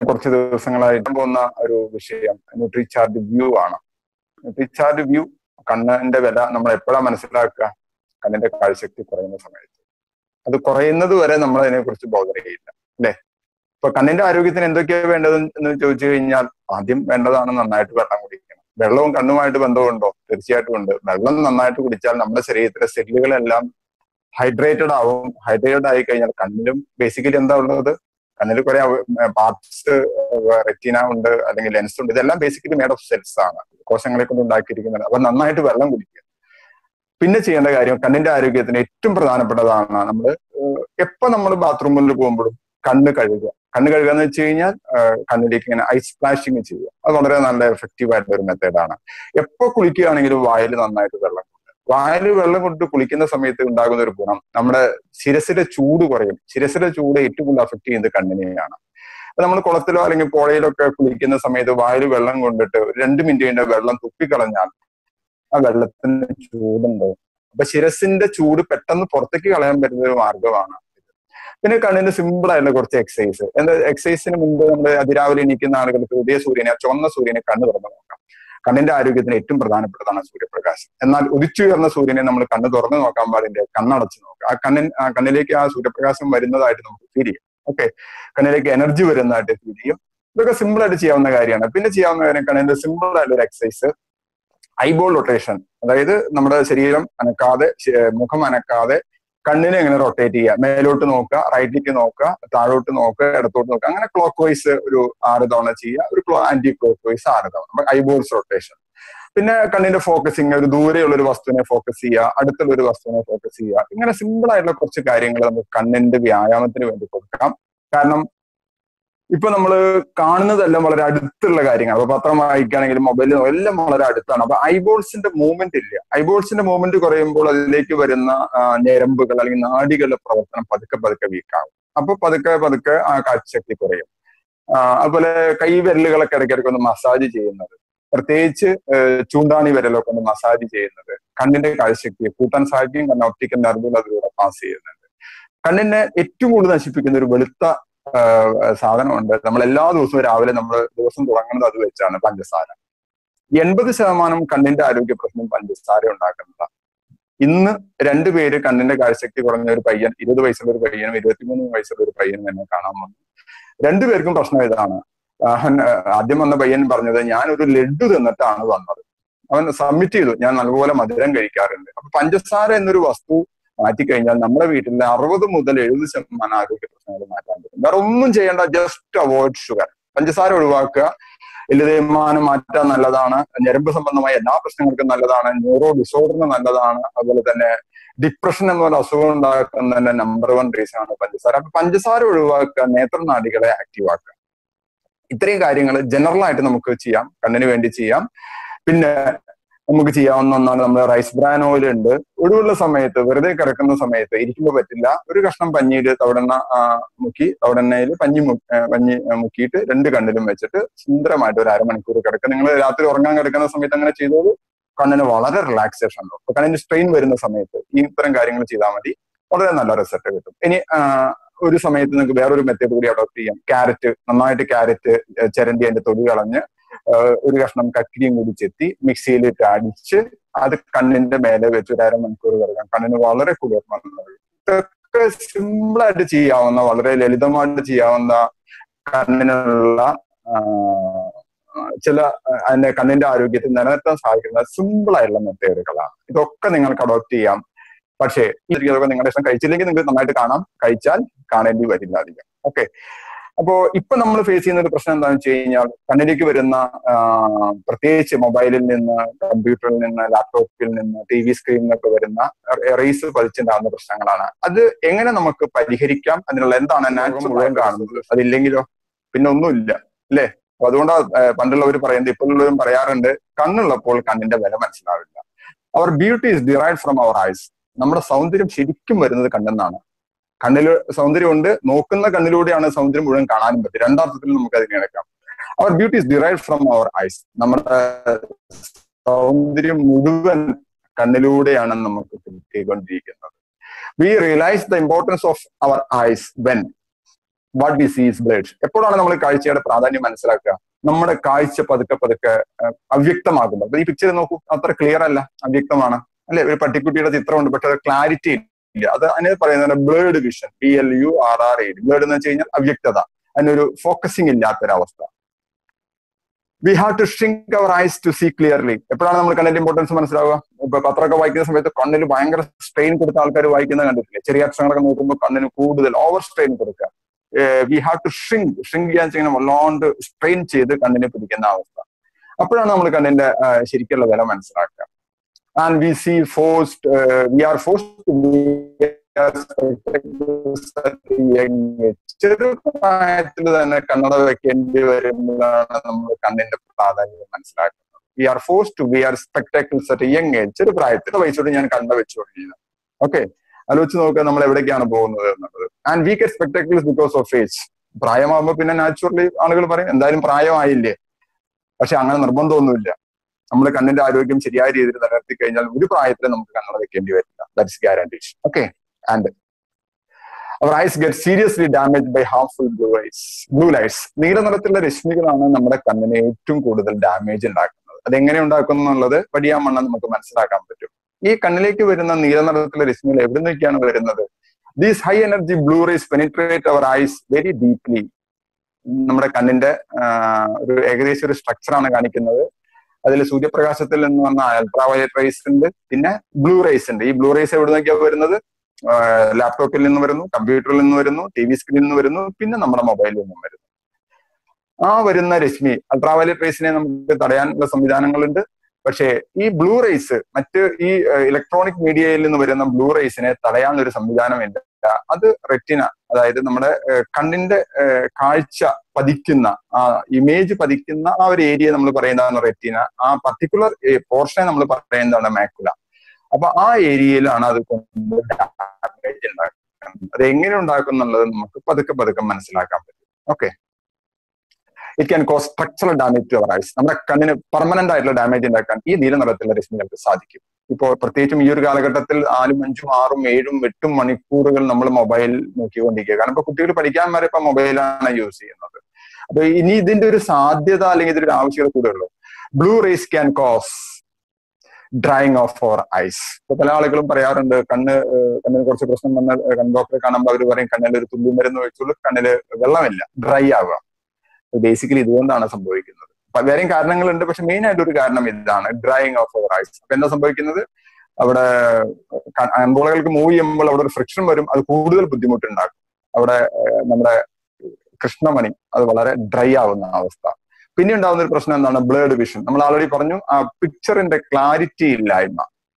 കുറച്ച് ദിവസങ്ങളായിട്ട് പോകുന്ന ഒരു വിഷയം ന്യൂട്രിചാർജ് വ്യൂ ആണ് ന്യൂട്രിചാർജ് വ്യൂ കണ്ണിന്റെ വില നമ്മൾ എപ്പോഴാണ് മനസ്സിലാക്കുക കണ്ണിന്റെ കാഴ്ചശക്തി കുറയുന്ന സമയത്ത് അത് കുറയുന്നത് വരെ നമ്മൾ അതിനെക്കുറിച്ച് ബോധറിയില്ല അല്ലെ ഇപ്പൊ കണ്ണിന്റെ ആരോഗ്യത്തിന് എന്തൊക്കെയാണ് വേണ്ടത് എന്ന് ചോദിച്ചു കഴിഞ്ഞാൽ ആദ്യം വേണ്ടതാണ് നന്നായിട്ട് വെള്ളം കുടിക്കണം വെള്ളവും കണ്ണുമായിട്ട് ബന്ധമുണ്ടോ തീർച്ചയായിട്ടും ഉണ്ട് വെള്ളം നന്നായിട്ട് കുടിച്ചാൽ നമ്മുടെ ശരീരത്തിലെ സെല്ലുകളെല്ലാം ഹൈഡ്രേറ്റഡ് ആവും ഹൈഡ്രേറ്റഡ് ആയി കഴിഞ്ഞാൽ കണ്ണിലും ബേസിക്കലി എന്താ ഉള്ളത് കണ്ണിൽ കുറെ പാർട്സ് റെറ്റീന ഉണ്ട് അല്ലെങ്കിൽ ലെൻസ് ഉണ്ട് ഇതെല്ലാം ബേസിക്കലി മേഡ് ഓഫ് സെൽസ് ആണ് കോശങ്ങളെ കൊണ്ട് ഉണ്ടാക്കിയിരിക്കുന്നത് അപ്പൊ നന്നായിട്ട് വെള്ളം കുടിക്കുക പിന്നെ ചെയ്യേണ്ട കാര്യം കണ്ണിന്റെ ആരോഗ്യത്തിന് ഏറ്റവും പ്രധാനപ്പെട്ടതാണ് നമ്മൾ എപ്പോ നമ്മൾ ബാത്റൂമിൽ പോകുമ്പോഴും കണ്ണ് കഴുകുക കണ്ണ് കഴുകുക എന്ന് വെച്ച് കഴിഞ്ഞാൽ കണ്ണിലേക്ക് ഇങ്ങനെ ഐസ് സ്പ്ലാഷിങ് ചെയ്യുക അത് വളരെ നല്ല എഫക്റ്റീവ് ആയിട്ടുള്ള ഒരു മെത്തേഡാണ് എപ്പോ കുളിക്കുകയാണെങ്കിലും വായിൽ നന്നായിട്ട് വെള്ളം കൊണ്ട് വായിൽ വെള്ളം കൊണ്ട് കുളിക്കുന്ന സമയത്ത് ഉണ്ടാകുന്ന ഒരു ഗുണം നമ്മുടെ ശിരസിലെ ചൂട് കുറയും ശിരസിലെ ചൂട് ഏറ്റവും കൂടുതൽ അഫക്ട് ചെയ്യുന്നത് കണ്ണിനെയാണ് നമ്മൾ കുളത്തിലോ അല്ലെങ്കിൽ പുഴയിലോ ഒക്കെ കുളിക്കുന്ന സമയത്ത് വായിൽ വെള്ളം കൊണ്ടിട്ട് രണ്ട് മിനിറ്റ് കഴിഞ്ഞ വെള്ളം തുപ്പിക്കളഞ്ഞാൽ ആ വെള്ളത്തിന് ചൂടുണ്ടാവും അപ്പൊ ശിരസിന്റെ ചൂട് പെട്ടെന്ന് പുറത്തേക്ക് കളയാൻ പറ്റുന്ന ഒരു മാർഗമാണ് പിന്നെ കണ്ണിന് സിമ്പിൾ ആയിട്ടുള്ള കുറച്ച് എക്സസൈസ് എന്താ എക്സസൈസിന് മുമ്പ് നമ്മൾ അതിരാവിലെ എണീക്കുന്ന ആളുകൾക്ക് ഉദയ സൂര്യനെ ആ ചുവന്ന സൂര്യനെ കണ്ണ് തുറന്ന് നോക്കാം കണ്ണിന്റെ ആരോഗ്യത്തിന് ഏറ്റവും പ്രധാനപ്പെട്ടതാണ് സൂര്യപ്രകാശം എന്നാൽ ഉദിച്ചുയർന്ന സൂര്യനെ നമ്മൾ കണ്ണ് തുറന്നു നോക്കാൻ പാടില്ല കണ്ണടച്ച് നോക്കാം ആ കണ്ണിൻ ആ കണ്ണിലേക്ക് ആ സൂര്യപ്രകാശം വരുന്നതായിട്ട് നമുക്ക് ഫീൽ ചെയ്യും ഓക്കെ കണ്ണിലേക്ക് എനർജി വരുന്നതായിട്ട് ഫീൽ ചെയ്യും ഇതൊക്കെ സിമ്പിൾ ആയിട്ട് ചെയ്യാവുന്ന കാര്യമാണ് പിന്നെ ചെയ്യാവുന്ന കാര്യം കണ്ണിന്റെ സിമ്പിൾ ആയിട്ടുള്ള ഒരു എക്സസൈസ് ഐബോൾ റൊട്ടേഷൻ അതായത് നമ്മുടെ ശരീരം അനക്കാതെ മുഖം അനക്കാതെ കണ്ണിനെ എങ്ങനെ റൊട്ടേറ്റ് ചെയ്യുക മേലോട്ട് നോക്കുക റൈറ്റിലേക്ക് നോക്കുക താഴോട്ട് നോക്കുക ഇടത്തോട്ട് നോക്കുക അങ്ങനെ ക്ലോക്ക് വൈസ് ഒരു ആറ് തവണ ചെയ്യുക ഒരു ആന്റി ക്ലോക്ക് വൈസ് ആറ് തവണ ഐബോൾസ് റൊട്ടേഷൻ പിന്നെ കണ്ണിന്റെ ഫോക്കസിങ് ഒരു ദൂരെയുള്ള ഒരു വസ്തുവിനെ ഫോക്കസ് ചെയ്യുക അടുത്തുള്ള ഒരു വസ്തുവിനെ ഫോക്കസ് ചെയ്യുക ഇങ്ങനെ സിമ്പിൾ ആയിട്ടുള്ള കുറച്ച് കാര്യങ്ങൾ നമുക്ക് കണ്ണിന്റെ വ്യായാമത്തിന് വേണ്ടി കൊടുക്കാം കാരണം ഇപ്പൊ നമ്മൾ കാണുന്നതെല്ലാം വളരെ അടുത്തുള്ള കാര്യങ്ങൾ അപ്പൊ പത്രം വായിക്കുകയാണെങ്കിലും മൊബൈലിൽ എല്ലാം വളരെ അടുത്താണ് അപ്പൊ ഐബോൾസിന്റെ മൂവ്മെന്റ് ഇല്ല ഐബോൾസിന്റെ മൂവ്മെന്റ് കുറയുമ്പോൾ അതിലേക്ക് വരുന്ന ഞരമ്പുകൾ അല്ലെങ്കിൽ നാടികളുടെ പ്രവർത്തനം പതുക്കെ പതുക്കെ വീക്കാകും അപ്പൊ പതുക്കെ പതുക്കെ ആ കാഴ്ചശക്തി കുറയും അതുപോലെ കൈവിരലുകളൊക്കെ ഇടയ്ക്കിടയ്ക്ക് ഒന്ന് മസാജ് ചെയ്യുന്നത് പ്രത്യേകിച്ച് ചൂണ്ടാണി വിരലൊക്കെ ഒന്ന് മസാജ് ചെയ്യുന്നത് കണ്ണിന്റെ കാഴ്ചശക്തിയെ കൂട്ടാൻ സഹായിക്കും കാരണം ഒപ്റ്റിക്കൽ നെർവുകൾ അതിലൂടെ പാസ് ചെയ്യുന്നുണ്ട് കണ്ണിനെ ഏറ്റവും കൂടുതൽ നശിപ്പിക്കുന്ന ഒരു വെളുത്ത സാധനമുണ്ട് നമ്മൾ എല്ലാ ദിവസവും രാവിലെ നമ്മൾ ദിവസം തുടങ്ങുന്നത് അത് വെച്ചാണ് പഞ്ചസാര എൺപത് ശതമാനം കണ്ണിന്റെ ആരോഗ്യ പ്രശ്നം പഞ്ചസാര ഉണ്ടാക്കുന്നതാണ് ഇന്ന് രണ്ടുപേര് കണ്ണിന്റെ കാഴ്ചശക്തി കുറഞ്ഞ ഒരു പയ്യൻ ഇരുപത് വയസ്സുള്ള ഒരു പയ്യനും ഇരുപത്തിമൂന്ന് വയസ്സുള്ള ഒരു പയ്യനും എന്നെ കാണാൻ വന്നു രണ്ടുപേർക്കും പ്രശ്നം ഇതാണ് ആദ്യം വന്ന പയ്യൻ പറഞ്ഞത് ഞാൻ ഒരു ലഡു തിന്നിട്ടാണ് വന്നത് അവൻ സബ്മിറ്റ് ചെയ്തു ഞാൻ നല്ലപോലെ മധുരം കഴിക്കാറുണ്ട് അപ്പൊ പഞ്ചസാര എന്നൊരു വസ്തു മാറ്റിക്കഴിഞ്ഞാൽ നമ്മുടെ വീട്ടിലെ അറുപത് മുതൽ എഴുപത് ശതമാനം ആരോഗ്യ പ്രശ്നങ്ങൾ മാറ്റാൻ പറ്റും വേറെ ഒന്നും ചെയ്യേണ്ട ജസ്റ്റ് അവോയ്ഡ് ഷുഗർ പഞ്ചസാര ഒഴിവാക്കുക എല്ലുതേയ്മാനം മാറ്റാൻ നല്ലതാണ് ഞരമ്പ് സംബന്ധമായ എല്ലാ പ്രശ്നങ്ങൾക്കും നല്ലതാണ് ന്യൂറോ ഡിസോർഡറിന് നല്ലതാണ് അതുപോലെ തന്നെ ഡിപ്രഷൻ എന്ന പോലെ അസുഖം ഉണ്ടാക്കുന്നതിന്റെ നമ്പർ വൺ റീസൺ ആണ് പഞ്ചസാര അപ്പൊ പഞ്ചസാര ഒഴിവാക്കുക നേത്രനാടികളെ ആക്റ്റീവ് ആക്കുക ഇത്രയും കാര്യങ്ങൾ ജനറൽ ആയിട്ട് നമുക്ക് ചെയ്യാം കണ്ണിന് വേണ്ടി ചെയ്യാം പിന്നെ നമുക്ക് ചെയ്യാവുന്ന ഒന്നാണ് നമ്മുടെ റൈസ് ബ്രാൻ ഓയിൽ ഉണ്ട് ഒഴിവുള്ള സമയത്ത് വെറുതെ കിടക്കുന്ന സമയത്ത് ഇരിക്കുമ്പോൾ പറ്റില്ല ഒരു കഷ്ണം പഞ്ഞിയിൽ തവിടെണ്ണ മുക്കി തവിടെണ്ണയിൽ പഞ്ഞി പഞ്ഞി മുക്കിയിട്ട് രണ്ട് കണ്ണിലും വെച്ചിട്ട് സുന്ദരമായിട്ട് ഒരു അരമണിക്കൂർ കിടക്കുക നിങ്ങൾ രാത്രി ഉറങ്ങാൻ കിടക്കുന്ന സമയത്ത് അങ്ങനെ ചെയ്തോളൂ കണ്ണിന് വളരെ റിലാക്സേഷൻ ഉണ്ടാവും അപ്പൊ കണ്ണിന് സ്ട്രെയിൻ വരുന്ന സമയത്ത് ഈ ഇത്തരം കാര്യങ്ങൾ ചെയ്താൽ മതി വളരെ നല്ല റിസൾട്ട് കിട്ടും ഇനി ഒരു സമയത്ത് നിങ്ങൾക്ക് വേറൊരു മെത്തേഡ് കൂടി അഡോപ്റ്റ് ചെയ്യാം ക്യാരറ്റ് നന്നായിട്ട് ക്യാരറ്റ് ചിരണ്ടി അതിന്റെ തൊലി കളഞ്ഞ് ഒരു കഷ്ണം കക്കിരിയും കൂടി ചെത്തി മിക്സിയിലിട്ട് അടിച്ച് അത് കണ്ണിന്റെ മേലെ വെച്ച് ഒരു അരമണിക്കൂർ കിടക്കാം കണ്ണിന് വളരെ കുളിർമ ഇതൊക്കെ സിമ്പിളായിട്ട് ചെയ്യാവുന്ന വളരെ ലളിതമായിട്ട് ചെയ്യാവുന്ന കണ്ണിനുള്ള ചില അതിന്റെ കണ്ണിന്റെ ആരോഗ്യത്തിൽ നിലനിർത്താൻ സാധിക്കുന്ന സിമ്പിൾ ആയിട്ടുള്ള മെത്തേഡുകളാണ് ഇതൊക്കെ നിങ്ങൾക്ക് അഡോപ്റ്റ് ചെയ്യാം പക്ഷേ ഇതൊക്കെ നിങ്ങളുടെ ഇഷ്ടം കഴിച്ചില്ലെങ്കിൽ നിങ്ങൾക്ക് നന്നായിട്ട് കാണാം കഴിച്ചാൽ കാണേണ്ടി വരില്ല അധികം ഓക്കെ അപ്പോ ഇപ്പൊ നമ്മൾ ഫേസ് ചെയ്യുന്ന ഒരു പ്രശ്നം എന്താണെന്ന് വെച്ച് കഴിഞ്ഞാൽ കണ്ണിലേക്ക് വരുന്ന പ്രത്യേകിച്ച് മൊബൈലിൽ നിന്ന് കമ്പ്യൂട്ടറിൽ നിന്ന് ലാപ്ടോപ്പിൽ നിന്ന് ടി വി സ്ക്രീനിൽ നിന്നൊക്കെ വരുന്ന റേസ് പതിച്ചുണ്ടാകുന്ന പ്രശ്നങ്ങളാണ് അത് എങ്ങനെ നമുക്ക് പരിഹരിക്കാം അതിനുള്ള എന്താണ് നാച്ചുറൽ മുഴുവൻ കാണുന്നത് അതില്ലെങ്കിലോ പിന്നെ ഒന്നുമില്ല അല്ലേ അപ്പൊ അതുകൊണ്ടാണ് പണ്ടുള്ളവർ പറയുന്നത് ഇപ്പോഴുള്ളവരും പറയാറുണ്ട് കണ്ണുള്ളപ്പോൾ കണ്ണിന്റെ വില മനസ്സിലാവില്ല our beauty is derived from our eyes നമ്മുടെ സൗന്ദര്യം ശരിക്കും വരുന്നത് കണ്ണെന്നാണ് കണ്ണിൽ സൗന്ദര്യമുണ്ട് നോക്കുന്ന കണ്ണിലൂടെയാണ് സൗന്ദര്യം മുഴുവൻ കാണാനും പറ്റും രണ്ടാർത്ഥത്തിൽ നമുക്ക് അതിനെ എടുക്കാം our beauty is derive from our eyes നമ്മുടെ സൗന്ദര്യം മുഴുവൻ കണ്ണിലൂടെയാണ് നമുക്ക് കിട്ടിക്കൊണ്ടിരിക്കുന്നത് we realise the importance of our eyes when what we sees blurred എപ്പോഴാണ് നമ്മൾ കാഴ്ചയുടെ പ്രാധാന്യം മനസ്സിലാക്കുക നമ്മുടെ കാഴ്ച പതുക്കെ പതുക്കെ അഹ് അവ്യക്തമാകുമ്പോൾ അപ്പൊ ഈ പിക്ചർ നോക്കൂ അത്ര ക്ലിയർ അല്ല അവ്യക്തമാണ് അല്ലെ ഒരു പട്ടിക്കുട്ടിയുടെ ചിത്രമുണ്ട് പക്ഷെ അത് ക്ലാരിറ്റി ഇല്ല അത് അതിന് പറയുന്നത് blurred vision B L U R R A blurred എന്ന് വെച്ച് കഴിഞ്ഞാൽ അവ്യക്തത അതിനൊരു ഫോക്കസിങ് ഇല്ലാത്തൊരവസ്ഥ we have to shrink our eyes to see clearly എപ്പോഴാണ് നമ്മൾ കണ്ണിന്റെ ഇമ്പോർട്ടൻസ് മനസ്സിലാവുക ഇപ്പൊ പത്രമൊക്കെ വായിക്കുന്ന സമയത്ത് കണ്ണിന് ഭയങ്കര സ്ട്രെയിൻ കൊടുത്ത ആൾക്കാർ വായിക്കുന്നത് കണ്ടിട്ടില്ലേ ചെറിയ അക്ഷരങ്ങളൊക്കെ നോക്കുമ്പോൾ കണ്ണിന് കൂടുതൽ ഓവർ സ്ട്രെയിൻ കൊടുക്കുക we have to shrink shrink ചെയ്യാൻ ചെയ്യുന്ന വല്ലാണ്ട് സ്ട്രെയിൻ ചെയ്ത് കണ്ണിനെ പിടിക്കുന്ന അവസ്ഥ അപ്പോഴാണ് നമ്മൾ കണ്ണിന്റെ ആ, ശരിക്കുള്ള വില മനസ്സിലാക്കുക and we see forced we are forced ചെറുപ്രായത്തിൽ തന്നെ കണ്ണട വെക്കേണ്ടി വരുമ്പോഴാണ് നമ്മൾ കണ്ണിന്റെ പ്രാധാന്യം മനസ്സിലാക്കുന്നത് we are force to wear spectacles at young age ചെറുപ്രായത്തിൽ വയസ്സോട് ഞാൻ കണ്ണട വെച്ചു തുടങ്ങിയത് ഓക്കെ ആലോചിച്ച് നോക്കുക നമ്മൾ എവിടേക്കാണ് പോകുന്നത് എന്നുള്ളത് and we get spectacles because of age പ്രായമാകുമ്പോൾ പിന്നെ നാച്ചുറലി ആളുകൾ പറയും എന്തായാലും പ്രായമായില്ലേ പക്ഷെ അങ്ങനെ നിർബന്ധമൊന്നുമില്ല നമ്മുടെ കണ്ണിന്റെ ആരോഗ്യം ശരിയായ രീതിയിൽ നിലനിർത്തി കഴിഞ്ഞാൽ ഒരു പ്രായത്തിൽ നമുക്ക് കണ്ണട വെക്കേണ്ടി വരില്ല that's guaranteed okay and our eyes get seriously damage by harmful blue eyes blue lights നീല നിറത്തിലുള്ള രശ്മികളാണ് നമ്മുടെ കണ്ണിന് ഏറ്റവും കൂടുതൽ ഡാമേജ് ഉണ്ടാക്കുന്നത് അതെങ്ങനെ ഉണ്ടാക്കുന്നു എന്നുള്ളത് വടിയാമണ്ണം നമുക്ക് മനസ്സിലാക്കാൻ പറ്റും ഈ കണ്ണിലേക്ക് വരുന്ന നീല നിറത്തിലുള്ള രശ്മികൾ എവിടെ നിന്നൊക്കെയാണ് വരുന്നത് these high energy blue rays penetrate our eyes very deeply നമ്മുടെ കണ്ണിന്റെ ആ, ഒരു ഏകദേശം ഒരു സ്ട്രക്ചർ ആണ് കാണിക്കുന്നത് അതിൽ സൂര്യപ്രകാശത്തിൽ നിന്ന് വന്ന അൾട്രാ വയലറ്റ് റേസ് ഉണ്ട് പിന്നെ ബ്ലൂ റേസ് ഉണ്ട് ഈ ബ്ലൂ റേസ് എവിടെ നിന്നൊക്കെയാണ് വരുന്നത് ലാപ്ടോപ്പിൽ നിന്ന് വരുന്നു കമ്പ്യൂട്ടറിൽ നിന്ന് വരുന്നു ടി വി സ്ക്രീനിൽ നിന്ന് വരുന്നു പിന്നെ നമ്മുടെ മൊബൈലിൽ നിന്നും വരുന്നു ആ വരുന്ന രശ്മി അൾട്രാ വയലറ്റ് റേസിനെ നമുക്ക് തടയാനുള്ള സംവിധാനങ്ങളുണ്ട് പക്ഷേ ഈ ബ്ലൂ റേസ് മറ്റ് ഈ ഇലക്ട്രോണിക് മീഡിയയിൽ നിന്ന് വരുന്ന ബ്ലൂ റേസിനെ തടയാനുള്ള ഒരു സംവിധാനമില്ല അത് റെറ്റിന അതായത് നമ്മുടെ ഏഹ്, കണ്ണിന്റെ ഏഹ്, കാഴ്ച പതിക്കുന്ന ആ ഇമേജ് പതിക്കുന്ന ആ ഒരു ഏരിയ നമ്മൾ പറയുന്നതാണ് റെറ്റിന ആ പർട്ടിക്കുലർ പോർഷനെ നമ്മൾ പറയുന്നതാണ് മാക്കുല അപ്പൊ ആ ഏരിയയിലാണ് അത് കൊണ്ട് ഡാമേജ് ഉണ്ടാക്കുന്നത് അത് എങ്ങനെ ഉണ്ടാക്കും എന്നുള്ളത് നമുക്ക് പതുക്കെ പതുക്കെ മനസ്സിലാക്കാൻ പറ്റും okay it can cause structural damage to our eyes നമ്മുടെ കണ്ണിന് പെർമനന്റ് ആയിട്ടുള്ള ഡാമേജ് ഉണ്ടാക്കാൻ ഈ നീല നിറത്തിലുള്ള രശ്മികൾക്ക് സാധിക്കും ഇപ്പോൾ പ്രത്യേകിച്ചും ഈ ഒരു കാലഘട്ടത്തിൽ നാലും അഞ്ചും ആറും ഏഴും എട്ടും മണിക്കൂറുകൾ നമ്മൾ മൊബൈൽ നോക്കിക്കൊണ്ടിരിക്കുക കാരണം ഇപ്പൊ കുട്ടികൾ പഠിക്കാൻ വരെ ഇപ്പൊ മൊബൈലാണ് യൂസ് ചെയ്യുന്നത് അപ്പൊ ഇനി ഇതിന്റെ ഒരു സാധ്യത അല്ലെങ്കിൽ ഇതിന്റെ ഒരു ആവശ്യകത കൂടുതലുള്ളൂ blue rays can cause drying of for eyes ഇപ്പൊ പല ആളുകളും പറയാറുണ്ട് കണ്ണ് ഏഹ് കണ്ണിന് കുറച്ച് പ്രശ്നം വന്നാൽ ഏഹ് കണ്ണ് ഡോക്ടറെ കാണുമ്പോൾ അവർ പറയും കണ്ണിൽ ഒരു തുള്ളി മരുന്ന് വെച്ചുള്ളൂ കണ്ണില് വെള്ളമില്ല ഡ്രൈ ആവുക ബേസിക്കലി ഇതുകൊണ്ടാണ് സംഭവിക്കുന്നത് പ- വേറെയും കാരണങ്ങളുണ്ട് പക്ഷെ മെയിൻ ആയിട്ട് ഒരു കാരണം ഇതാണ് ഡ്രൈയിങ് ഓഫ് അവർ ഐസ് അപ്പൊ എന്താ സംഭവിക്കുന്നത് അവിടെ അൻപോളകൾക്ക് മൂവ് ചെയ്യുമ്പോൾ അവിടെ ഒരു ഫ്രിക്ഷൻ വരും അത് കൂടുതൽ ബുദ്ധിമുട്ടുണ്ടാക്കും അവിടെ ഏഹ് നമ്മുടെ കൃഷ്ണമണി അത് വളരെ ഡ്രൈ ആവുന്ന അവസ്ഥ പിന്നെ ഉണ്ടാകുന്ന ഒരു പ്രശ്നം എന്താണ് ബ്ലേഡ് വിഷൻ നമ്മൾ ആൾറെഡി പറഞ്ഞു ആ പിക്ചറിന്റെ ക്ലാരിറ്റി ഇല്ലായ്മ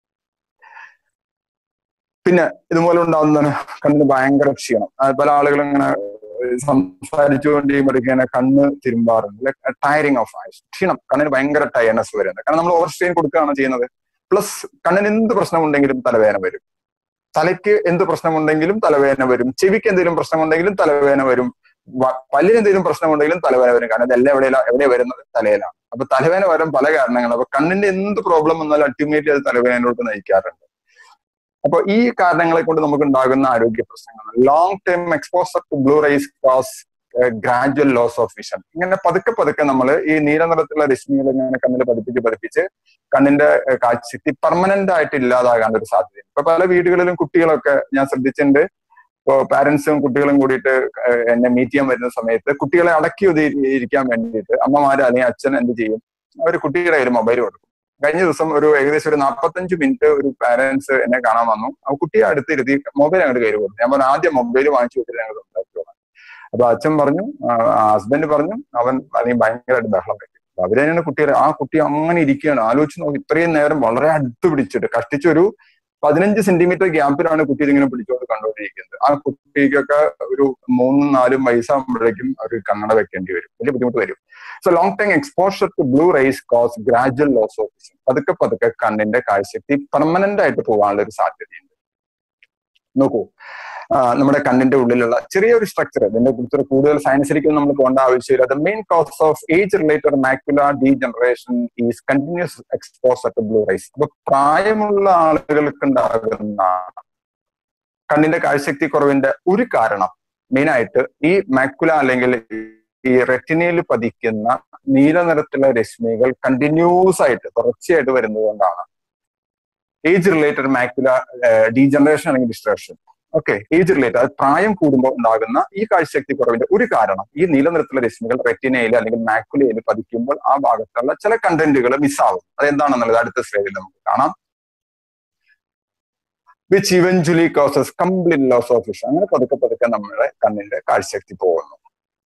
പിന്നെ ഇതുപോലെ ഉണ്ടാകുന്നതാണ് കണ്ണിന് ഭയങ്കര ക്ഷീണം ആ, പല ആളുകളും ഇങ്ങനെ സംസാരിച്ചുകൊണ്ടിരിക്കുമ്പോൾ ഇങ്ങനെ കണ്ണ് തിരുമ്പാറുണ്ട് ടയറിങ് ഓഫ് ഐസ് ക്ഷീണം കണ്ണിന് ഭയങ്കര ടയർനെസ് വരുന്നത് കാരണം നമ്മൾ ഓവർ സ്ട്രെയിൻ കൊടുക്കുകയാണ് ചെയ്യുന്നത് പ്ലസ് കണ്ണിന് എന്ത് പ്രശ്നമുണ്ടെങ്കിലും തലവേദന വരും തലയ്ക്ക് എന്ത് പ്രശ്നമുണ്ടെങ്കിലും തലവേദന വരും ചെവിക്ക് എന്തെങ്കിലും പ്രശ്നമുണ്ടെങ്കിലും തലവേദന വരും വ- പല്ലിന് എന്തെങ്കിലും പ്രശ്നമുണ്ടെങ്കിലും തലവേദന വരും കാരണം ഇതെല്ലാം എവിടെയാ എവിടെ വരുന്നത് തലയിലാണ് അപ്പൊ തലവേദന വരാൻ പല കാരണങ്ങളും അപ്പൊ കണ്ണിന്റെ എന്ത് പ്രോബ്ലം വന്നാലും അൾട്ടിമേറ്റ്ലി അത് തലവേദനയിലോട്ട് നയിക്കാറുണ്ട് അപ്പൊ ഈ കാരണങ്ങളെ കൊണ്ട് നമുക്ക് ഉണ്ടാകുന്ന ആരോഗ്യ പ്രശ്നങ്ങൾ long term exposure to blue rays cause gradual loss of vision ഇങ്ങനെ പതുക്കെ പതുക്കെ നമ്മൾ ഈ നീല നിറത്തിലുള്ള രശ്മികൾ ഇങ്ങനെ കണ്ണിൽ പതിപ്പിച്ച് പതിപ്പിച്ച് കണ്ണിന്റെ ഏഹ്, കാഴ്ചശക്തി പെർമനന്റ് ആയിട്ട് ഇല്ലാതാകാൻ ഒരു സാധ്യതയുണ്ട് ഇപ്പൊ പല വീടുകളിലും കുട്ടികളൊക്കെ ഞാൻ ശ്രദ്ധിച്ചിട്ടുണ്ട് ഇപ്പോ പാരന്റ്സും കുട്ടികളും കൂടിയിട്ട് ഏഹ്, എന്നെ മീറ്റ് ചെയ്യാൻ വരുന്ന സമയത്ത് കുട്ടികളെ അടക്കി ഒതുങ്ങി ഇരിക്കാൻ വേണ്ടിയിട്ട് അമ്മമാര് അല്ലെങ്കിൽ അച്ഛൻ എന്ത് ചെയ്യും അവർ കുട്ടിയുടെ കയ്യിൽ മൊബൈൽ കൊടുക്കും കഴിഞ്ഞ ദിവസം ഒരു ഏകദേശം ഒരു നാൽപ്പത്തഞ്ച് മിനിറ്റ് ഒരു പാരന്റ്സ് എന്നെ കാണാൻ വന്നു ആ കുട്ടിയെ അടുത്തിരുത്തി മൊബൈൽ അങ്ങോട്ട് കയ്യിൽ കൊടുത്തു ഞാൻ പറഞ്ഞു ആദ്യം മൊബൈൽ വാങ്ങിച്ചു വെച്ചിട്ട് ഞങ്ങൾ സംസാരിച്ചോളാം അപ്പൊ അച്ഛൻ പറഞ്ഞു ഹസ്ബൻഡ് പറഞ്ഞു അവൻ അല്ലെങ്കിൽ ഭയങ്കരമായിട്ട് ബഹളം വെക്കും അപ്പൊ അവര് തന്നെയാണ് കുട്ടികളെ ആ കുട്ടി അങ്ങനെ ഇരിക്കുകയാണ് ആലോചിച്ച് നോക്കി ഇത്രയും നേരം വളരെ അടുത്ത് പിടിച്ചിട്ട് കഷ്ടിച്ചൊരു പതിനഞ്ച് സെന്റിമീറ്റർ ഗ്യാപ്പിലാണ് കുട്ടി ഇതിങ്ങനെ പിടിച്ചുകൊണ്ട് കണ്ടുകൊണ്ടിരിക്കുന്നത് ആ കുട്ടിക്കൊക്കെ ഒരു മൂന്നും നാലും വയസ്സാകുമ്പോഴേക്കും അവർ കണ്ണട വെക്കേണ്ടി വരും വലിയ ബുദ്ധിമുട്ട് വരും so long time exposure to blue rays cause gradual loss of vision പതുക്കെ പതുക്കെ കണ്ണിന്റെ കാഴ്ചശക്തി പെർമനന്റ് ആയിട്ട് പോകാനുള്ള ഒരു സാധ്യതയുണ്ട് നോക്കൂ ആ, നമ്മുടെ കണ്ണിന്റെ ഉള്ളിലുള്ള ചെറിയൊരു സ്ട്രക്ചർ ഇതിന്റെ കുറിച്ച് കൂടുതൽ സയൻസിലേക്കും നമ്മൾ പോകേണ്ട ആവശ്യമില്ല the main cause of age related macula degeneration is continuous exposure to blue rays അപ്പൊ പ്രായമുള്ള ആളുകൾക്ക് ഉണ്ടാകുന്ന കണ്ണിന്റെ കാഴ്ചശക്തി കുറവിന്റെ ഒരു കാരണം മെയിൻ ആയിട്ട് ഈ മാക്കുല അല്ലെങ്കിൽ ഈ റെറ്റിനയിൽ പതിക്കുന്ന നീല നിറത്തിലുള്ള രശ്മികൾ കണ്ടിന്യൂസ് ആയിട്ട് തുടർച്ചയായിട്ട് വരുന്നത് കൊണ്ടാണ് ഏജ് റിലേറ്റഡ് മാക്കുല ഡീജനറേഷൻ അല്ലെങ്കിൽ ഡിസ്ട്രക്ഷൻ ഓക്കെ ഏജ് റിലേറ്റഡ് അത് പ്രായം കൂടുമ്പോൾ ഉണ്ടാകുന്ന ഈ കാഴ്ചശക്തി കുറവിന്റെ ഒരു കാരണം ഈ നീല നിറത്തിലുള്ള രശ്മികൾ റെറ്റിനയിൽ അല്ലെങ്കിൽ മാക്കുലയിൽ പതിക്കുമ്പോൾ ആ ഭാഗത്തുള്ള ചില കണ്ടന്റുകൾ മിസ്സാവും അതെന്താണെന്നുള്ളത് അടുത്ത സ്ലൈഡിൽ നമുക്ക് കാണാം which eventually causes complete loss of vision അങ്ങനെ പതുക്കെ പതുക്കെ നമ്മുടെ കണ്ണിന്റെ കാഴ്ചശക്തി പോകുന്നു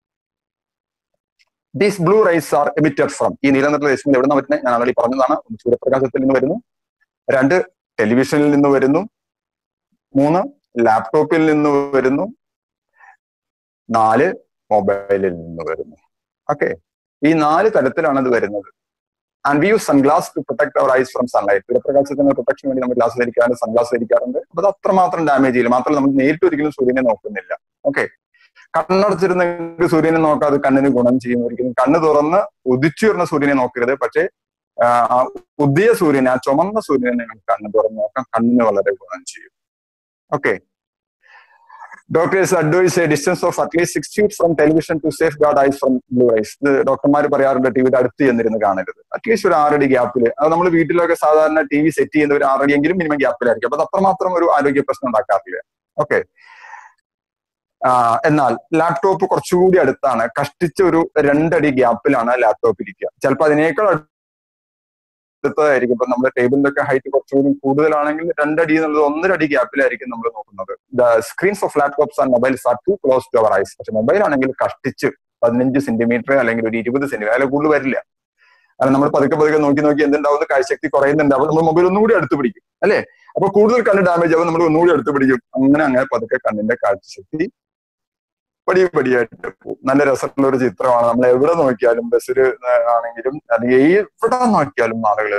these blue rays are emitted from ഈ നീലനിറത്തിലെ രശ്മികൾ എവിടെ നിന്ന് വരുന്നത് ഞാൻ ആൾറെഡി പറഞ്ഞതാണ് ഒന്ന് സൂര്യപ്രകാശത്തിൽ നിന്ന് വരുന്നു രണ്ട് ടെലിവിഷനിൽ നിന്ന് വരുന്നു മൂന്ന് ലാപ്ടോപ്പിൽ നിന്ന് വരുന്നു നാല് മൊബൈലിൽ നിന്ന് വരുന്നു ഓക്കെ ഈ നാല് തരത്തിലാണ് ഇത് വരുന്നത് and we use sunglass to protect our eyes from sunlight സൂര്യപ്രകാശത്തിന് പ്രൊട്ടക്ഷൻ വേണ്ടി നമ്മൾ ഗ്ലാസ് ധരിക്കാറുണ്ട് സൺഗ്ലാസ് ധരിക്കാറുണ്ട് അപ്പൊ അത് അത്രമാത്രം ഡാമേജ് ചെയ്യില്ല മാത്രമല്ല നമ്മൾ നേരിട്ട് ഒരിക്കലും സൂര്യനെ നോക്കുന്നില്ല ഓക്കെ കണ്ണടച്ചിരുന്ന സൂര്യനെ നോക്കാതെ കണ്ണിന് ഗുണം ചെയ്യും ഒരിക്കലും കണ്ണ് തുറന്ന് ഉദിച്ചു വരുന്ന സൂര്യനെ നോക്കരുത് പക്ഷേ ആ ഉദിയ സൂര്യനെ ആ ചുമന്ന സൂര്യനെ നിങ്ങൾ കണ്ണ് തുറന്ന് നോക്കാം കണ്ണിന് വളരെ ഗുണം ചെയ്യും okay doctors advise a distance of at least six feet from television to safeguard eyes from blue eyes ഇത് ഡോക്ടർമാർ പറയാറുണ്ട് ടിവിയുടെ അടുത്ത് ചെന്നിരുന്ന് കാണരുത് അറ്റ്ലീസ്റ്റ് ഒരു ആറടി ഗ്യാപ്പിൽ അത് നമ്മൾ വീട്ടിലൊക്കെ സാധാരണ ടി വി സെറ്റ് ചെയ്യുന്ന ഒരു ആറടി എങ്കിലും മിനിമം ഗ്യാപ്പിലായിരിക്കും അപ്പൊ അത് അത്രമാത്രം ഒരു ആരോഗ്യ പ്രശ്നം ഉണ്ടാക്കാറില്ല ഓക്കെ എന്നാൽ ലാപ്ടോപ്പ് കുറച്ചുകൂടി അടുത്താണ് കഷ്ടിച്ച ഒരു രണ്ടടി ഗ്യാപ്പിലാണ് ലാപ്ടോപ്പ് ഇരിക്കുക ചിലപ്പോൾ അതിനേക്കാൾ അടുത്തതായിരിക്കും ഇപ്പൊ നമ്മുടെ ടേബിളിന്റെ ഒക്കെ ഹൈറ്റ് കുറച്ചുകൂടി കൂടുതലാണെങ്കിൽ രണ്ടടി എന്നുള്ളത് ഒന്നര അടി ഗ്യാപ്പിലായിരിക്കും നമ്മൾ നോക്കുന്നത് the screens of laptops and mobiles are too close to our eyes പക്ഷെ മൊബൈൽ ആണെങ്കിൽ കഷ്ടിച്ച് പതിനഞ്ച് സെന്റിമീറ്റർ അല്ലെങ്കിൽ ഒരു ഇരുപത് സെന്റിമീറ്റർ അതിൽ കൂടുതൽ വരില്ല കാരണം നമ്മൾ പതുക്കെ പതുക്കെ നോക്കി നോക്കി എന്തുണ്ടാവുന്ന കാഴ്ചശക്തി കുറയുന്നുണ്ട് അപ്പോൾ നമ്മൾ മൊബൈൽ ഒന്നുകൂടി അടുത്ത് പിടിക്കും അല്ലേ അപ്പൊ കൂടുതൽ കണ്ണ് ഡാമേജ് ആവും നമ്മൾ ഒന്നുകൂടി അടുത്ത് പിടിക്കും അങ്ങനെ അങ്ങനെ പതുക്കെ കണ്ണിന്റെ കാഴ്ചശക്തി പടി പടിയായിട്ട് പോകും നല്ല രസമുള്ള ഒരു ചിത്രമാണ് നമ്മൾ എവിടെ നോക്കിയാലും ബസ്സിൽ ആണെങ്കിലും അല്ലെങ്കിൽ എവിടെ നോക്കിയാലും ആളുകൾ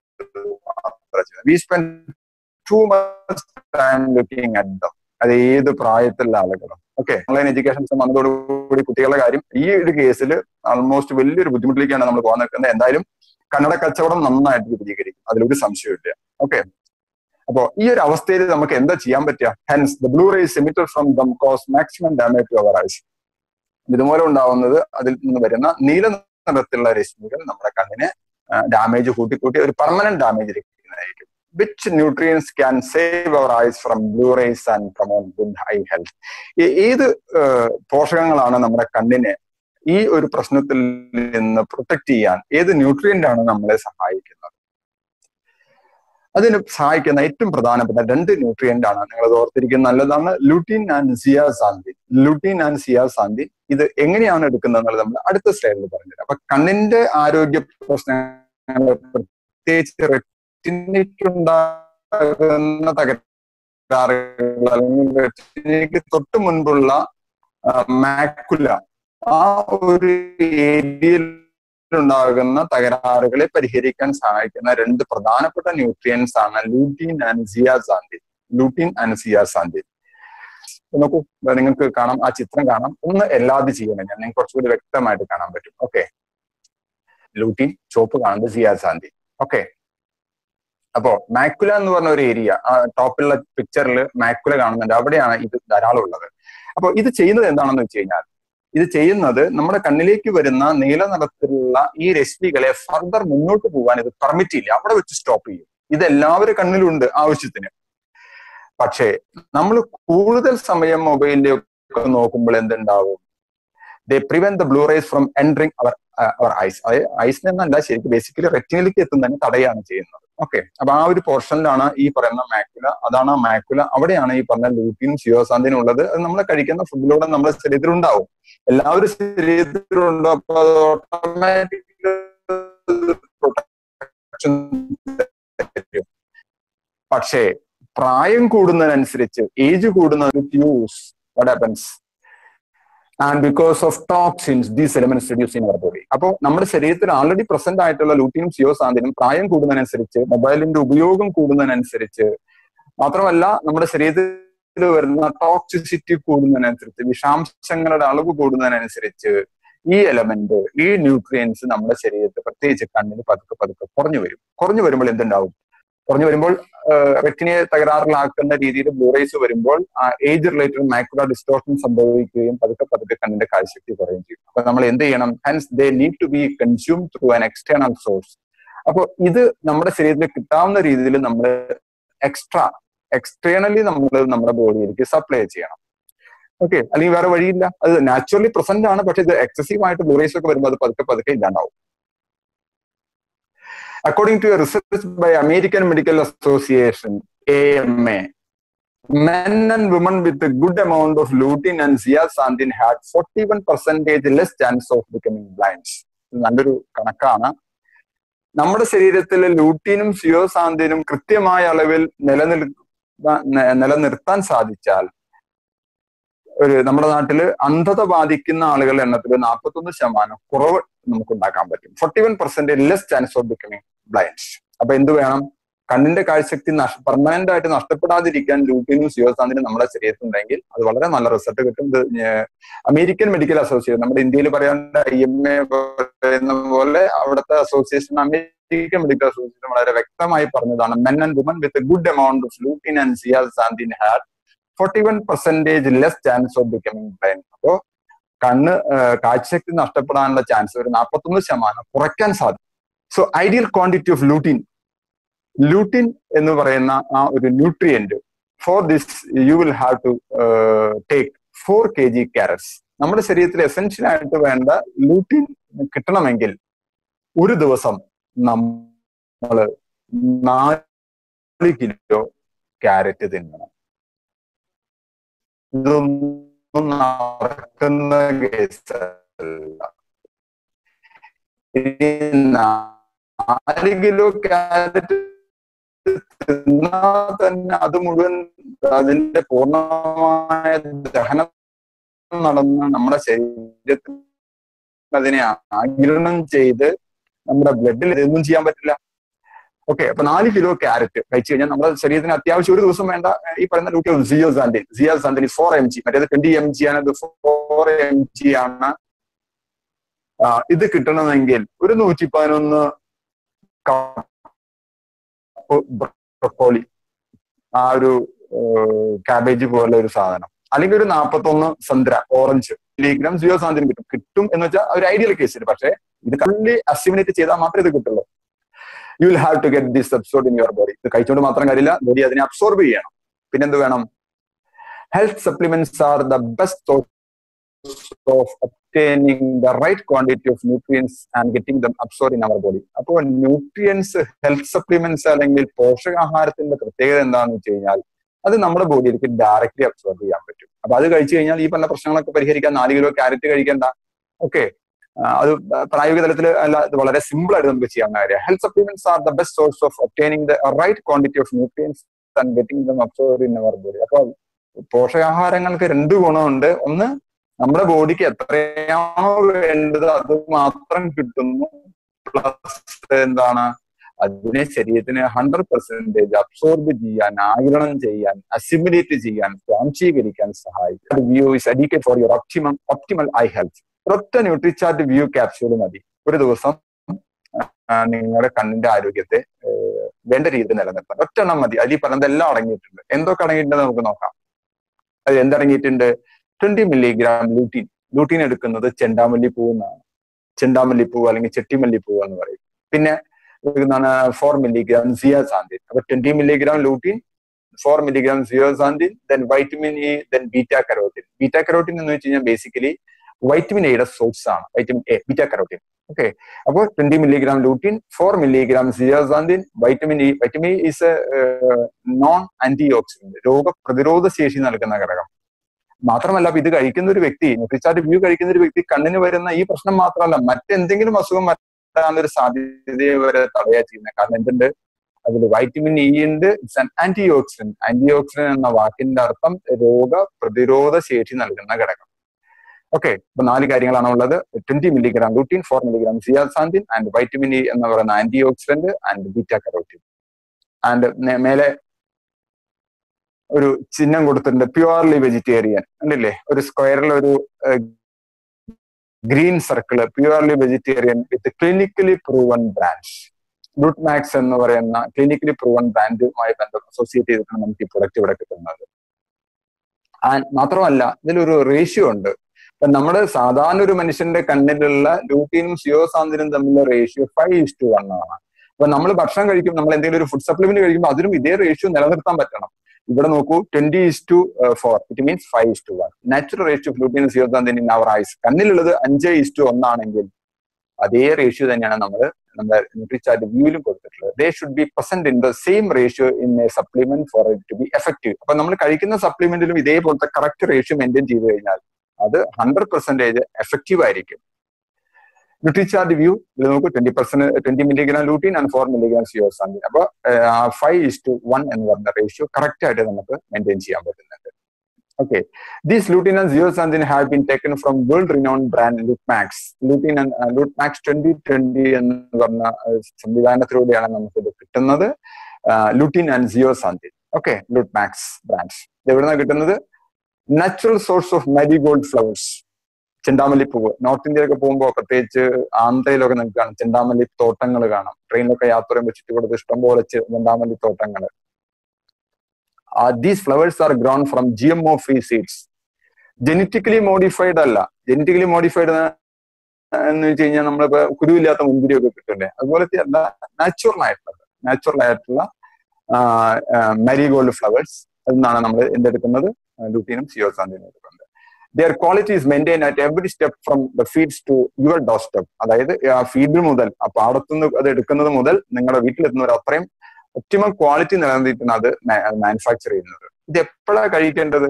we spend too much time looking at them അത് ഏത് പ്രായത്തിലുള്ള ആളുകളും ഓക്കെ ഓൺലൈൻ എഡ്യൂക്കേഷൻ സിസ്റ്റം വന്നതോടുകൂടി കുട്ടികളുടെ കാര്യം ഈ ഒരു കേസിൽ ആൾമോസ്റ്റ് വലിയൊരു ബുദ്ധിമുട്ടിലേക്കാണ് നമ്മൾ പോകാൻ നിൽക്കുന്നത് എന്തായാലും കന്നഡ കച്ചവടം നന്നായിട്ട് വിപുലീകരിക്കും അതിലൊരു സംശയമില്ല ഓക്കെ അപ്പോ ഈ ഒരു അവസ്ഥയിൽ നമുക്ക് എന്താ ചെയ്യാൻ പറ്റുക hence the blue rays emitted from them cause maximum damage to our eyes ഇതുമൂലം ഉണ്ടാവുന്നത് അതിൽ നിന്ന് വരുന്ന നീല നിറത്തിലുള്ള രശ്മികൾ നമ്മുടെ കണ്ണിന് ഡാമേജ് കൂട്ടിക്കൂട്ടി ഒരു പെർമനന്റ് ഡാമേജ് ഇരിക്കുന്നതായിരിക്കും which nutrients can save our eyes from blue rays and promote good eye health ഏത് പോഷകങ്ങളാണ് നമ്മുടെ കണ്ണിനെ ഈ ഒരു പ്രശ്നത്തിൽ നിന്ന് പ്രൊട്ടക്ട് ചെയ്യാൻ ഏത് ന്യൂട്രിയന്റ് ആണ് നമ്മളെ സഹായിക്കുന്നത് അതിന് സഹായിക്കുന്ന ഏറ്റവും പ്രധാനപ്പെട്ട രണ്ട് ന്യൂട്രിയന്റ് ആണ് നിങ്ങൾ അത് ഓർത്തിരിക്കുന്നത് നല്ലതാണ് lutein and zeaxanthin lutein and zeaxanthin ഇത് എങ്ങനെയാണ് എടുക്കുന്നത് എന്നുള്ളത് നമ്മൾ അടുത്ത സ്ലൈഡിൽ പറഞ്ഞുതരാം അപ്പൊ കണ്ണിന്റെ ആരോഗ്യ പ്രശ്നങ്ങൾ പ്രത്യേകിച്ച് റെറ്റിനിക്കുണ്ടാകുന്ന തകരാറുകൾ അല്ലെങ്കിൽ റെറ്റിനിക്ക് തൊട്ട് മുൻപുള്ള മാക്കുല ആ ഒരു ഏരിയയിൽ ഉണ്ടാകുന്ന തകരാറുകളെ പരിഹരിക്കാൻ സഹായിക്കുന്ന രണ്ട് പ്രധാനപ്പെട്ട ന്യൂട്രിയൻസ് ആണ് lutein and zeaxanthin lutein and zeaxanthin നോക്കൂ നിങ്ങൾക്ക് കാണാം ആ ചിത്രം കാണാം ഒന്ന് എല്ലാത് ചെയ്യണം ഞാൻ നിങ്ങൾക്ക് കുറച്ചുകൂടി വ്യക്തമായിട്ട് കാണാൻ പറ്റും ഓക്കെ ലൂട്ടീൻ ചോപ്പ് കാണുന്നത് സിയാസാന്തി ഓക്കെ അപ്പോ മാക്കുല എന്ന് പറഞ്ഞ ഒരു ഏരിയ ആ ടോപ്പിലുള്ള പിക്ചറിൽ മാക്കുല കാണുന്നുണ്ട് അവിടെയാണ് ഇത് ധാരാളം ഉള്ളത് അപ്പൊ ഇത് ചെയ്യുന്നത് എന്താണെന്ന് വെച്ച് കഴിഞ്ഞാൽ ഇത് ചെയ്യുന്നത് നമ്മുടെ കണ്ണിലേക്ക് വരുന്ന നീല നിറത്തിലുള്ള ഈ രശ്മികളെ ഫർദർ മുന്നോട്ട് പോകാൻ ഇത് പെർമിറ്റ് ചെയ്യില്ല അവിടെ വെച്ച് സ്റ്റോപ്പ് ചെയ്യും ഇത് എല്ലാവരും കണ്ണിലുണ്ട് ആവശ്യത്തിന് പക്ഷേ നമ്മൾ കൂടുതൽ സമയം മൊബൈലിലൊക്കെ നോക്കുമ്പോൾ എന്തുണ്ടാവും they prevent the blue rays from entering our our eyes അതായത് ഐസ് എന്നല്ല ശരിക്കും ബേസിക്കലി റെറ്റിനിലേക്ക് എത്തുന്നതിന് തടയാണ് ചെയ്യുന്നത് ഓക്കെ അപ്പൊ ആ ഒരു പോർഷനിലാണ് ഈ പറയുന്ന മാക്കുല അതാണ് ആ മാക്കുല അവിടെയാണ് ഈ പറഞ്ഞ ലൂട്ടിനും സിയോസാന്തിനും ഉള്ളത് അത് നമ്മൾ കഴിക്കുന്ന ഫുഡിലൂടെ നമ്മുടെ ശരീരത്തിൽ ഉണ്ടാവും എല്ലാവരും ശരീരത്തിലുണ്ടോ അപ്പൊ അത് ഓട്ടോമാറ്റിക് പക്ഷേ പ്രായം കൂടുന്നതിനനുസരിച്ച് ഏജ് കൂടുന്ന use what happens and because of toxins these elements reduce in our body അപ്പോൾ നമ്മുടെ ശരീരത്തിൽ ആൾറെഡി പ്രസന്റ് ആയിട്ടുള്ള ലൂട്ടിനും സിയോസാന്തിനും പ്രായം കൂടുന്നതിനനുസരിച്ച് മൊബൈലിന്റെ ഉപയോഗം കൂടുന്നതിനനുസരിച്ച് മാത്രമല്ല നമ്മുടെ ശരീരത്തിൽ വരുന്ന ടോക്സിസിറ്റി കൂടുന്നതിനനുസരിച്ച് വിഷാംശങ്ങളുടെ അളവ് കൂടുന്നതിനനുസരിച്ച് ഈ എലമെന്റ് ഈ ന്യൂട്രിയൻസ് നമ്മുടെ ശരീരത്തിൽ പ്രത്യേകിച്ച് കണ്ണിന് പതുക്കെ പതുക്കെ കുറഞ്ഞു വരും കുറഞ്ഞു വരുമ്പോൾ എന്തുണ്ടാവും കുറഞ്ഞു വരുമ്പോൾ റെറ്റിനെ തകരാറിലാക്കുന്ന രീതിയിൽ ബ്ലൂറേസ് വരുമ്പോൾ ഏജ് റിലേറ്റഡ് മാക്യുലർ ഡിസ്റ്റോർഷൻ സംഭവിക്കുകയും പതുക്കെ പതുക്കെ കണ്ണിന്റെ കാഴ്ചശക്തി കുറയുകയും ചെയ്യും അപ്പൊ നമ്മൾ എന്ത് ചെയ്യണം hence they need to be consume through an external source അപ്പോൾ ഇത് നമ്മുടെ ശരീരത്തിൽ കിട്ടാവുന്ന രീതിയിൽ നമ്മൾ എക്സ്ട്രാ എക്സ്റ്റേണലി നമ്മൾ നമ്മുടെ ബോഡിയിലേക്ക് സപ്ലൈ ചെയ്യണം ഓക്കെ അല്ലെങ്കിൽ വേറെ വഴിയില്ല അത് നാച്ചുറലി പ്രസന്റ് ആണ് പക്ഷെ ഇത് എക്സസീവ് ആയിട്ട് ബ്ലൂറേസ് ഒക്കെ വരുമ്പോൾ അത് പതുക്കെ പതുക്കെ ഇല്ലാണ്ടാവും according to a research by American Medical Association A M A men and women with a good amount of lutein and zeaxanthin had 41 percentage less chance of becoming blind. നല്ലൊരു കണക്കാണ് നമ്മുടെ ശരീരത്തിൽ ലൂട്ടീനും സിയോസാന്തിനും കൃത്യമായ അളവിൽ നിലനിൽ നിലനിർത്താൻ സാധിച്ചാൽ ഒരു നമ്മുടെ നാട്ടില് അന്ധത ബാധിക്കുന്ന ആളുകളുടെ എണ്ണത്തിൽ നാൽപ്പത്തൊന്ന് ശതമാനം കുറവ് നമുക്ക് ഉണ്ടാക്കാൻ പറ്റും forty one percent less chance of becoming blind അപ്പൊ എന്ത് വേണം കണ്ണിന്റെ കാഴ്ചശക്തി പെർമനന്റ് ആയിട്ട് നഷ്ടപ്പെടാതിരിക്കാൻ ലൂട്ടിനും സിയോസാന്തിനും നമ്മുടെ ശരീരത്തിലുണ്ടെങ്കിൽ അത് വളരെ നല്ല റിസൾട്ട് കിട്ടും ഇത് അമേരിക്കൻ മെഡിക്കൽ അസോസിയേഷൻ നമ്മുടെ ഇന്ത്യയിൽ പറയാണ്ട് ഐ എം എ പറയുന്ന പോലെ അവിടുത്തെ അസോസിയേഷൻ അമേരിക്കൻ മെഡിക്കൽ അസോസിയേഷൻ വളരെ വ്യക്തമായി പറഞ്ഞതാണ് men and women with good amount of lutein and zeaxanthin had forty one percentage less chance of becoming blind അപ്പോ കണ്ണ് കാഴ്ചശക്തി നഷ്ടപ്പെടാനുള്ള ചാൻസ് ഒരു നാൽപ്പത്തൊന്ന് ശതമാനം കുറയ്ക്കാൻ സാധിക്കും so ideal quantity of lutein lutein എന്ന് പറയുന്ന ആ ഒരു nutrient for this you will have to take four K G carrots നമ്മുടെ ശരീരത്തിൽ എസെൻഷ്യൽ ആയിട്ട് വേണ്ട ലൂട്ടിൻ കിട്ടണമെങ്കിൽ ഒരു ദിവസം നമ്മൾ നാല് കിലോ ക്യാരറ്റ് തിന്നണം ഇതൊന്നും നടക്കുന്ന കേസല്ല നാല് കിലോ ക്യാരറ്റ് തിന്നാൽ തന്നെ അത് മുഴുവൻ അതിന്റെ പൂർണ്ണമായ ദഹനം നടന്ന് നമ്മുടെ ശരീരത്തിൽ അതിനെ ആഗിരണം ചെയ്ത് നമ്മുടെ ബ്ലഡിൽ ഇതൊന്നും ചെയ്യാൻ പറ്റില്ല ഓക്കെ അപ്പൊ നാല് കിലോ ക്യാരറ്റ് കഴിച്ചു കഴിഞ്ഞാൽ നമ്മുടെ ശരീരത്തിന് അത്യാവശ്യം ഒരു ദിവസം വേണ്ട ഈ പറയുന്ന ലൂട്ടിയോ zeaxanthin zeaxanthin four M G മറ്റേത് ട്വന്റി എം ജി ആണ് ഇത് ഫോർ എം ജി ആണ് ഇത് കിട്ടണമെങ്കിൽ ഒരു നൂറ്റി പതിനൊന്ന് ബ്രക്കോളി ആ ഒരു കാബേജ് പോലെ ഒരു സാധനം അല്ലെങ്കിൽ ഒരു നാൽപ്പത്തൊന്ന് സന്ദ്ര ഓറഞ്ച് മില്ലിഗ്രാം ജിയോ സാന്തിന് കിട്ടും കിട്ടും എന്ന് വെച്ചാൽ ഒരു ഐഡിയൽ കേസിൽ പക്ഷേ ഇത് കള്ളി അസിമിനേറ്റ് ചെയ്താൽ മാത്രമേ ഇത് കിട്ടുള്ളൂ you will have to get this absorbed in your body ഇത് കഴിച്ചുകൊണ്ട് മാത്രം കാര്യമില്ല ബോഡി അതിനെ അബ്സോർബ് ചെയ്യണം പിന്നെന്ത് വേണം health supplements are the best of obtaining the right quantity of nutrients and getting them absorbed in our body. അപ്പോൾ nutrients health supplements അല്ലെങ്കിൽ പോഷകാഹാരത്തിന്റെ പ്രത്യേകത എന്താണെന്ന് വെച്ച് കഴിഞ്ഞാൽ അത് നമ്മുടെ ബോഡിയിലേക്ക് ഡയറക്റ്റ്ലി അബ്സോർബ് ചെയ്യാൻ പറ്റും അപ്പൊ അത് കഴിച്ചു കഴിഞ്ഞാൽ ഈ പറഞ്ഞ പ്രശ്നങ്ങളൊക്കെ പരിഹരിക്കാൻ നാല് കിലോ ക്യാരറ്റ് കഴിക്കണ്ട ഓക്കെ അത് പ്രായോഗിക തലത്തിൽ അല്ല ഇത് വളരെ സിമ്പിൾ ആയിട്ട് നമുക്ക് ചെയ്യാൻ കാര്യം health supplements are the best source of obtaining the right quantity of nutrients and getting them absorb in our body അപ്പൊ പോഷകാഹാരങ്ങൾക്ക് രണ്ട് ഗുണമുണ്ട് ഒന്ന് നമ്മുടെ ബോഡിക്ക് എത്രയാണോ വേണ്ടത് അത് മാത്രം കിട്ടുന്നു പ്ലസ് എന്താണ് അതിനെ ശരീരത്തിന് ഹൺഡ്രഡ് പെർസെന്റേജ് അബ്സോർബ് ചെയ്യാൻ ആഗിരണം ചെയ്യാൻ അസിമുലേറ്റ് ചെയ്യാൻ സ്വാംശീകരിക്കാൻ സഹായിക്കും View is adequate for your optimum optimal eye health ഒരൊറ്റ ന്യൂട്രിചാർട്ട് വ്യൂ ക്യാപ്സ്യൂൾ മതി ഒരു ദിവസം നിങ്ങളുടെ കണ്ണിന്റെ ആരോഗ്യത്തെ വേണ്ട രീതിയിൽ നിലനിർത്താൻ ഒറ്റെണ്ണം മതി അതിൽ പറഞ്ഞതെല്ലാം അടങ്ങിയിട്ടുണ്ട് എന്തൊക്കെ അടങ്ങിയിട്ടുണ്ടെന്ന് നമുക്ക് നോക്കാം അത് എന്തടങ്ങിയിട്ടുണ്ട് ട്വന്റി മില്ലിഗ്രാം ലൂട്ടീൻ ലൂട്ടീൻ എടുക്കുന്നത് ചെണ്ടാമല്ലി പൂവ് എന്നാണ് ചെണ്ടാമല്ലി പൂവ് അല്ലെങ്കിൽ ചെട്ടിമല്ലി പൂവ് എന്ന് പറയും പിന്നെ എന്താണ് ഫോർ മില്ലിഗ്രാം സിയാസാന്തിൻ അപ്പൊ twenty milligram lutein four milligram zeaxanthin then vitamin E then beta carotene beta carotene എന്ന് വെച്ച് കഴിഞ്ഞാൽ ബേസിക്കലി വൈറ്റമിൻ എയുടെ സോഴ്സ് ആണ് vitamin A beta carotene okay അപ്പോൾ twenty milligram lutein four milligram zeaxanthin vitamin E vitamin E is known antioxidant രോഗപ്രതിരോധ ശേഷി നൽകുന്ന ഘടകം മാത്രമല്ല ഇത് കഴിക്കുന്ന ഒരു വ്യക്തി ന്യൂട്രിചാർട്ട് വ്യൂ കഴിക്കുന്ന ഒരു വ്യക്തി കണ്ണിന് വരുന്ന ഈ പ്രശ്നം മാത്രമല്ല മറ്റെന്തെങ്കിലും അസുഖം വരാനൊരു സാധ്യതയെ വരെ തടയാ ചെയ്യുന്നത് കാരണം എന്തുണ്ട് അതിൽ വൈറ്റമിൻ ഇ ഉണ്ട് it's an antioxidant antioxidant എന്ന വാക്കിന്റെ അർത്ഥം രോഗ പ്രതിരോധ ശേഷി നൽകുന്ന ഘടകം ഓക്കെ ഇപ്പൊ നാല് കാര്യങ്ങളാണ് ഉള്ളത് twenty milligram lutein four milligram zeaxanthin and vitamin E എന്ന് പറയുന്ന antioxidant and beta carotene and മേലെ ഒരു ചിഹ്നം കൊടുത്തിട്ടുണ്ട് പ്യുവർലി വെജിറ്റേറിയൻ ഉണ്ടല്ലേ ഒരു സ്ക്വയറിൽ ഒരു green circle purely vegetarian with clinically proven brand Lutmax എന്ന് പറയുന്ന ക്ലിനിക്കലി പ്രൂവൺ ബ്രാൻഡുമായി ബന്ധം അസോസിയേറ്റ് ചെയ്തിട്ടാണ് നമുക്ക് ഈ പ്രൊഡക്റ്റ് ഇവിടെ കിട്ടുന്നത് ആൻഡ് മാത്രമല്ല ഇതിലൊരു റേഷ്യോ ഉണ്ട് ഇപ്പൊ നമ്മുടെ സാധാരണ ഒരു മനുഷ്യന്റെ കണ്ണിലുള്ള ലൂട്ടീനും സിയോസാന്തിനും തമ്മിലുള്ള ratio five is to one ആണ് അപ്പൊ നമ്മൾ ഭക്ഷണം കഴിക്കും നമ്മൾ എന്തെങ്കിലും ഒരു ഫുഡ് സപ്ലിമെന്റ് കഴിക്കുമ്പോൾ അതിനും ഇതേ റേഷ്യോ നിലനിർത്താൻ പറ്റണം ഇവിടെ നോക്കൂ twenty is to four it means five is to one natural ratio lutein zeaxanthin in our eyes കണ്ണിലുള്ളത് അഞ്ച് ഇസ് ടു ഒന്നാണെങ്കിൽ അതേ റേഷ്യോ തന്നെയാണ് നമ്മൾ നമ്മുടെ ന്യൂട്രിചാർട്ട് വ്യൂവിലും കൊടുത്തിട്ടുള്ളത് they should be present in the same ratio in a supplement for it to be effective അപ്പൊ നമ്മൾ കഴിക്കുന്ന സപ്ലിമെന്റിലും ഇതേപോലത്തെ കറക്റ്റ് റേഷ്യോ മെയിൻറ്റെയിൻ ചെയ്ത് കഴിഞ്ഞാൽ അത് ഹൺഡ്രഡ് പെർസെന്റേജ് എഫക്റ്റീവ് ആയിരിക്കും ന്യൂട്രിചാർട്ട് വ്യൂ ഇത് നമുക്ക് twenty percent twenty milligram lutein and four milligram zeaxanthin അപ്പൊ ഫൈവ് ഇസ് ടു വൺ എന്ന് പറഞ്ഞ റേഷ്യോ കറക്റ്റ് ആയിട്ട് നമുക്ക് മെയിൻറ്റെയിൻ ചെയ്യാൻ പറ്റുന്നുണ്ട് Okay. These lutein and zeaxanthin have been taken from world-renowned brand Lutmax. Lutein and uh, Lutmax 2020 എന്ന് പറഞ്ഞ സംവിധാനത്തിലൂടെയാണ് നമുക്ക് ഇത് കിട്ടുന്നത് lutein and zeaxanthin okay Lutmax brands എവിടുന്നാണ് കിട്ടുന്നത് natural source of marigold flowers ചെണ്ടാമല്ലിപ്പൂവ് നോർത്ത് ഇന്ത്യയിലൊക്കെ പോകുമ്പോൾ പ്രത്യേകിച്ച് ആന്ധ്രയിലൊക്കെ നിങ്ങൾക്ക് കാണാം ചെണ്ടാമല്ലി തോട്ടങ്ങൾ കാണാം ട്രെയിനിലൊക്കെ യാത്ര ചെയ്യുമ്പോൾ ചുറ്റുകൂടത്ത് ഇഷ്ടംപോലെ ചെണ്ടാമല്ലി തോട്ടങ്ങൾ uh, these flowers are grown from GMO free seeds. Genetically modified അല്ല ജനറ്റിക്കലി മോഡിഫൈഡ് എന്ന് വെച്ച് കഴിഞ്ഞാൽ നമ്മളിപ്പോ കുരുവില്ലാത്ത മുന്തിരിയൊക്കെ കിട്ടില്ലേ അതുപോലത്തെ അല്ല നാച്ചുറൽ ആയിട്ടുള്ളത് നാച്ചുറൽ ആയിട്ടുള്ള മാരിഗോൾഡ് ഫ്ലവേഴ്സ് എന്നാണ് നമ്മൾ എന്തെടുക്കുന്നത് ലൂട്ടീനും സിയോസാന്തിനും എടുക്കുന്നത് their quality is maintain at every step from the feeds to your doorstep അതായത് ആ ഫീഡ് മുതൽ ആ പാടത്തുനിന്ന് അത് എടുക്കുന്നത് മുതൽ നിങ്ങളുടെ വീട്ടിലെത്തുന്നവർ അത്രയും ഒപ്റ്റിമം ക്വാളിറ്റി നിലനിർത്തിയിട്ടാണ് അത് മാനുഫാക്ചർ ചെയ്യുന്നത് ഇത് എപ്പോഴാണ് കഴിക്കേണ്ടത്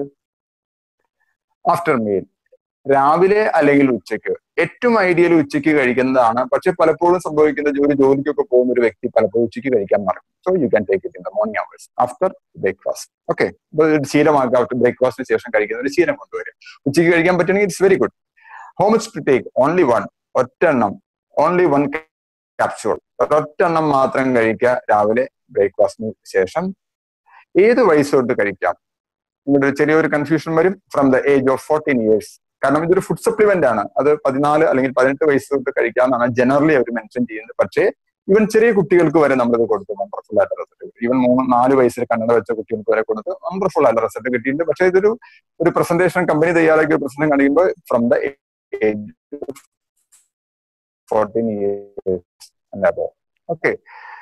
ആഫ്റ്റർ മീൽ രാവിലെ അല്ലെങ്കിൽ ഉച്ചയ്ക്ക് ഏറ്റവും ഐഡിയൽ ഉച്ചയ്ക്ക് കഴിക്കുന്നതാണ് പക്ഷെ പലപ്പോഴും സംഭവിക്കുന്ന ഒരു ജോലിക്കൊക്കെ പോകുന്ന ഒരു വ്യക്തി പലപ്പോഴും ഉച്ചയ്ക്ക് കഴിക്കാൻ മറക്കും so you can take it in the morning hours after breakfast okay ശീലമാക്കുക ആഫ്റ്റർ ബ്രേക്ക്ഫാസ്റ്റിന് ശേഷം കഴിക്കുന്ന ഒരു ശീലം കൊണ്ടുവരും ഉച്ചയ്ക്ക് കഴിക്കാൻ പറ്റുമെങ്കിൽ it's very good how much to take only one ഒറ്റെണ്ണം ഓൺലി വൺ ക്യാപ്സ്യൂൾ ഒറ്റെണ്ണം മാത്രം കഴിക്കുക രാവിലെ ബ്രേക്ക്ഫാസ്റ്റിന് ശേഷം ഏത് വയസ്സ് തൊട്ട് കഴിക്കാം ഇവിടെ ഒരു ചെറിയൊരു കൺഫ്യൂഷൻ വരും from the age of fourteen years കാരണം ഇതൊരു ഫുഡ് സപ്ലിമെന്റ് ആണ് അത് പതിനാല് അല്ലെങ്കിൽ പതിനെട്ട് വയസ്സ് തൊട്ട് കഴിക്കാമെന്നാണ് ജനറലി അവർ മെൻഷൻ ചെയ്യുന്നത് പക്ഷേ ഈവൻ ചെറിയ കുട്ടികൾക്ക് വരെ നമ്മളിത് കൊടുത്തു വണ്ടർഫുൾ ആയിട്ട് റിസൾട്ട് ഈവൻ മൂന്ന് നാല് വയസ്സിൽ കണ്ണട വെച്ച കുട്ടികൾക്ക് വരെ കൊടുത്ത് വണ്ടർഫുൾ ആയിട്ട് റിസൾട്ട് കിട്ടിയിട്ടുണ്ട് പക്ഷേ ഇതൊരു ഒരു പ്രസന്റേഷൻ കമ്പനി തയ്യാറാക്കിയ പ്രസന്റേഷൻ കാണിക്കുമ്പോൾ from the age fourteen years അല്ല അപ്പോ ഓക്കെ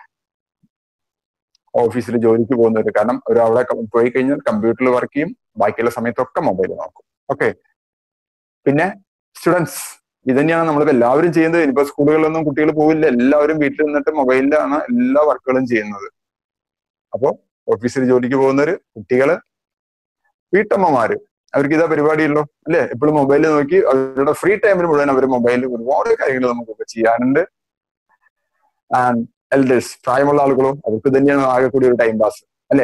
ഓഫീസിൽ ജോലിക്ക് പോകുന്നവർ കാരണം ഒരു അവിടെ പോയി കഴിഞ്ഞാൽ കമ്പ്യൂട്ടറിൽ വർക്ക് ചെയ്യും ബാക്കിയുള്ള സമയത്തൊക്കെ മൊബൈൽ നോക്കും ഓക്കെ പിന്നെ സ്റ്റുഡൻസ് ഇത് തന്നെയാണ് നമ്മളിപ്പോ എല്ലാവരും ചെയ്യുന്നത് ഇനിയിപ്പോ സ്കൂളുകളിലൊന്നും കുട്ടികൾ പോവില്ല എല്ലാവരും വീട്ടിൽ നിന്നിട്ട് മൊബൈലിലാണ് എല്ലാ വർക്കുകളും ചെയ്യുന്നത് അപ്പോ ഓഫീസിൽ ജോലിക്ക് പോകുന്നവര് കുട്ടികള് വീട്ടമ്മമാര് അവർക്ക് ഇതാ പരിപാടിയല്ലോ അല്ലെ എപ്പോഴും മൊബൈലിൽ നോക്കി അവരുടെ ഫ്രീ ടൈമിൽ മുഴുവൻ അവർ മൊബൈലിൽ ഒരുപാട് കാര്യങ്ങൾ നമുക്കൊക്കെ ചെയ്യാറുണ്ട് ആൻഡ് എൽഡേഴ്സ് പ്രായമുള്ള ആളുകളും അവർക്ക് തന്നെയാണ് ആകെ കൂടി ഒരു ടൈം പാസ് അല്ലെ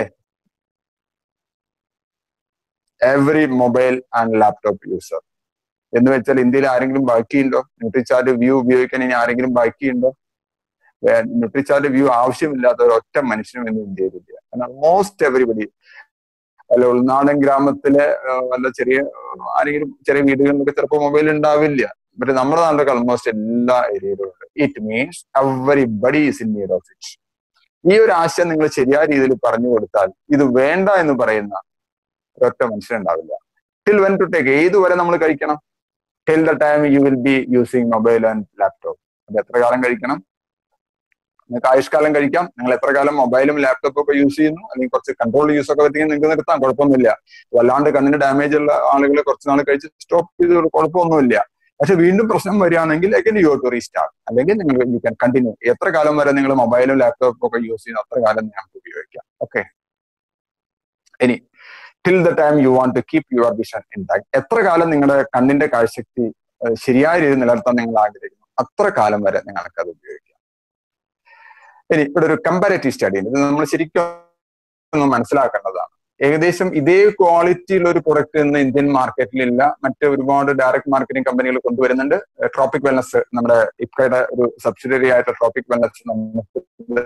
every mobile and laptop user എന്ന് വെച്ചാൽ ഇന്ത്യയിൽ ആരെങ്കിലും ബാക്കിയുണ്ടോ ന്യൂട്രിചാർട്ട് വ്യൂ ഉപയോഗിക്കാൻ ഇനി ആരെങ്കിലും ബാക്കിയുണ്ടോ ന്യൂട്രിചാർട്ട് വ്യൂ ആവശ്യമില്ലാത്ത ഒരു ഒറ്റ മനുഷ്യനും ഇന്ന് ഇന്ത്യയിലില്ല കാരണം മോസ്റ്റ് എവറിബഡി വല്ല ഉൾനാടൻ ഗ്രാമത്തിലെ വല്ല ചെറിയ ആരെങ്കിലും ചെറിയ വീടുകളിലൊക്കെ ചിലപ്പോൾ മൊബൈൽ ഉണ്ടാവില്ല പക്ഷെ നമ്മുടെ നാട്ടിലൊക്കെ ആൾമോസ്റ്റ് എല്ലാ ഏരിയയിലും ഉണ്ട് it means everybody is in need of it ഈ ഒരു ആശയം നിങ്ങൾ ശരിയായ രീതിയിൽ പറഞ്ഞു കൊടുത്താൽ ഇത് വേണ്ട എന്ന് പറയുന്ന ഒരൊറ്റ മനുഷ്യനുണ്ടാവില്ല ടിൽ വെൻ ടു ടേക്ക് ഏതുവരെ നമ്മൾ കഴിക്കണം till the time you will be using mobile and laptop അത് എത്ര കാലം കഴിക്കണം നിങ്ങൾക്ക് ആയുഷ്കാലം കഴിക്കാം നിങ്ങൾ എത്ര കാലം മൊബൈലും ലാപ്ടോപ്പും ഒക്കെ യൂസ് ചെയ്യുന്നു അല്ലെങ്കിൽ കുറച്ച് കൺട്രോൾ യൂസ് ഒക്കെ പറ്റിയെങ്കിൽ നിങ്ങൾക്ക് നിർത്താം കുഴപ്പമൊന്നുമില്ല വല്ലാണ്ട് കണ്ണിന് ഡാമേജ് ഉള്ള ആളുകൾ കുറച്ച് നാൾ കഴിച്ച് സ്റ്റോപ്പ് ചെയ്ത് കുഴപ്പമൊന്നുമില്ല പക്ഷെ വീണ്ടും പ്രശ്നം വരികയാണെങ്കിൽ അഗൈൻ യു ടു റീസ്റ്റാർട്ട് അല്ലെങ്കിൽ നിങ്ങൾ യു ക്യാൻ കണ്ടിന്യൂ എത്ര കാലം വരെ നിങ്ങൾ മൊബൈലും ലാപ്ടോപ്പും ഒക്കെ യൂസ് ചെയ്യുന്നു അത്ര കാലം നിങ്ങൾക്ക് ഉപയോഗിക്കാം ഓക്കെ ഇനി till the time you want to keep your vision intact എത്ര കാലം നിങ്ങളുടെ കണ്ണിന്റെ കാഴ്ചശക്തി ശരിയായ രീതിയിൽ നിലനിർത്താൻ നിങ്ങൾ ആഗ്രഹിക്കുന്നു അത്ര കാലം വരെ നിങ്ങൾക്ക് അത് ഉപയോഗിക്കാം ഇനി ഇവിടെ ഒരു കമ്പാരറ്റീവ് സ്റ്റഡി ഉണ്ട് ഇത് നമ്മൾ ശരിക്കും ഒന്ന് മനസ്സിലാക്കേണ്ടതാണ് ഏകദേശം ഇതേ ക്വാളിറ്റിയുള്ള ഒരു പ്രൊഡക്റ്റ് ഇന്ന് ഇന്ത്യൻ മാർക്കറ്റിലില്ല മറ്റ് ഒരുപാട് ഡയറക്ട് മാർക്കറ്റിംഗ് കമ്പനികൾ കൊണ്ടുവരുന്നുണ്ട് ട്രോപ്പിക് വെൽനസ് നമ്മുടെ ഇപ്പയുടെ ഒരു സബ്സിഡറി ആയിട്ട് ട്രോപ്പിക് വെൽനസ് നമുക്ക്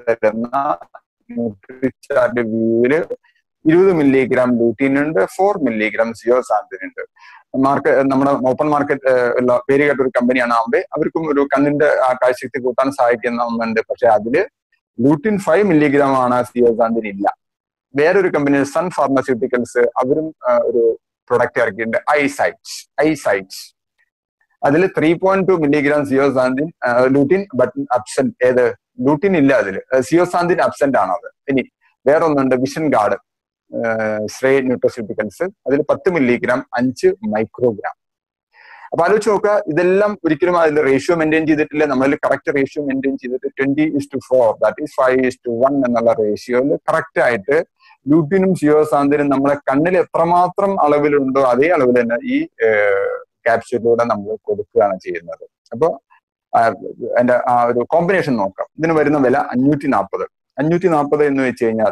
തരുന്ന വ്യൂവില് ഇരുപത് മില്ലിഗ്രാം ലൂട്ടീൻ ഉണ്ട് ഫോർ മില്ലിഗ്രാം സിയോസാന്തിൻ ഉണ്ട് മാർക്കറ്റ് നമ്മുടെ ഓപ്പൺ മാർക്കറ്റ് ഉള്ള പേര് കേട്ട ഒരു കമ്പനിയാണ് ആവുമ്പേ അവർക്കും ഒരു കണ്ണിന്റെ ആ കാഴ്ചശക്തി കൂട്ടാൻ സഹായിക്കുന്ന ഒന്നുണ്ട് പക്ഷെ അതില് ലൂട്ടിൻ ഫൈവ് മില്ലിഗ്രാം ആണ് സിയോസാന്തിൻ ഇല്ല വേറൊരു കമ്പനി സൺ ഫാർമസ്യൂട്ടിക്കൽസ് അവരും ആ, ഒരു പ്രൊഡക്റ്റ് ഇറക്കിയിട്ടുണ്ട് ഐ സൈറ്റ്സ് ഐ സൈറ്റ്സ് അതിൽ three point two milligram zeaxanthin lutein but absent ഏത് ലൂട്ടിൻ ഇല്ല അതിൽ സിയോസാന്തിൻ അബ്സെന്റ് ആണ് അത് ഇനി വേറൊന്നുണ്ട് വിഷൻ ഗാർഡ് ശ്രേ ന്യൂട്രോസ്യൂട്ടിക്കൽസ് അതിൽ പത്ത് മില്ലിഗ്രാം അഞ്ച് മൈക്രോഗ്രാം അപ്പൊ ആലോചിച്ച് നോക്കുക ഇതെല്ലാം ഒരിക്കലും അതിൽ റേഷ്യോ മെയിൻറ്റെയിൻ ചെയ്തിട്ടില്ല നമ്മളിൽ കറക്റ്റ് റേഷ്യോ മെയിൻറ്റെയിൻ ചെയ്തിട്ട് twenty is to four that is five is to one എന്നുള്ള റേഷ്യോയിൽ കറക്റ്റ് ആയിട്ട് ലൂട്ടിനും സിയോസാന്തിനും നമ്മളെ കണ്ണിൽ എത്രമാത്രം അളവിലുണ്ടോ അതേ അളവിൽ തന്നെ ഈ ക്യാപ്സ്യൂളിലൂടെ നമ്മൾ കൊടുക്കുകയാണ് ചെയ്യുന്നത് അപ്പൊ എന്റെ ആ ഒരു കോമ്പിനേഷൻ നോക്കാം ഇതിന് വരുന്ന വില അഞ്ഞൂറ്റി നാൽപ്പത് അഞ്ഞൂറ്റി നാൽപ്പത് എന്ന് വെച്ച് കഴിഞ്ഞാൽ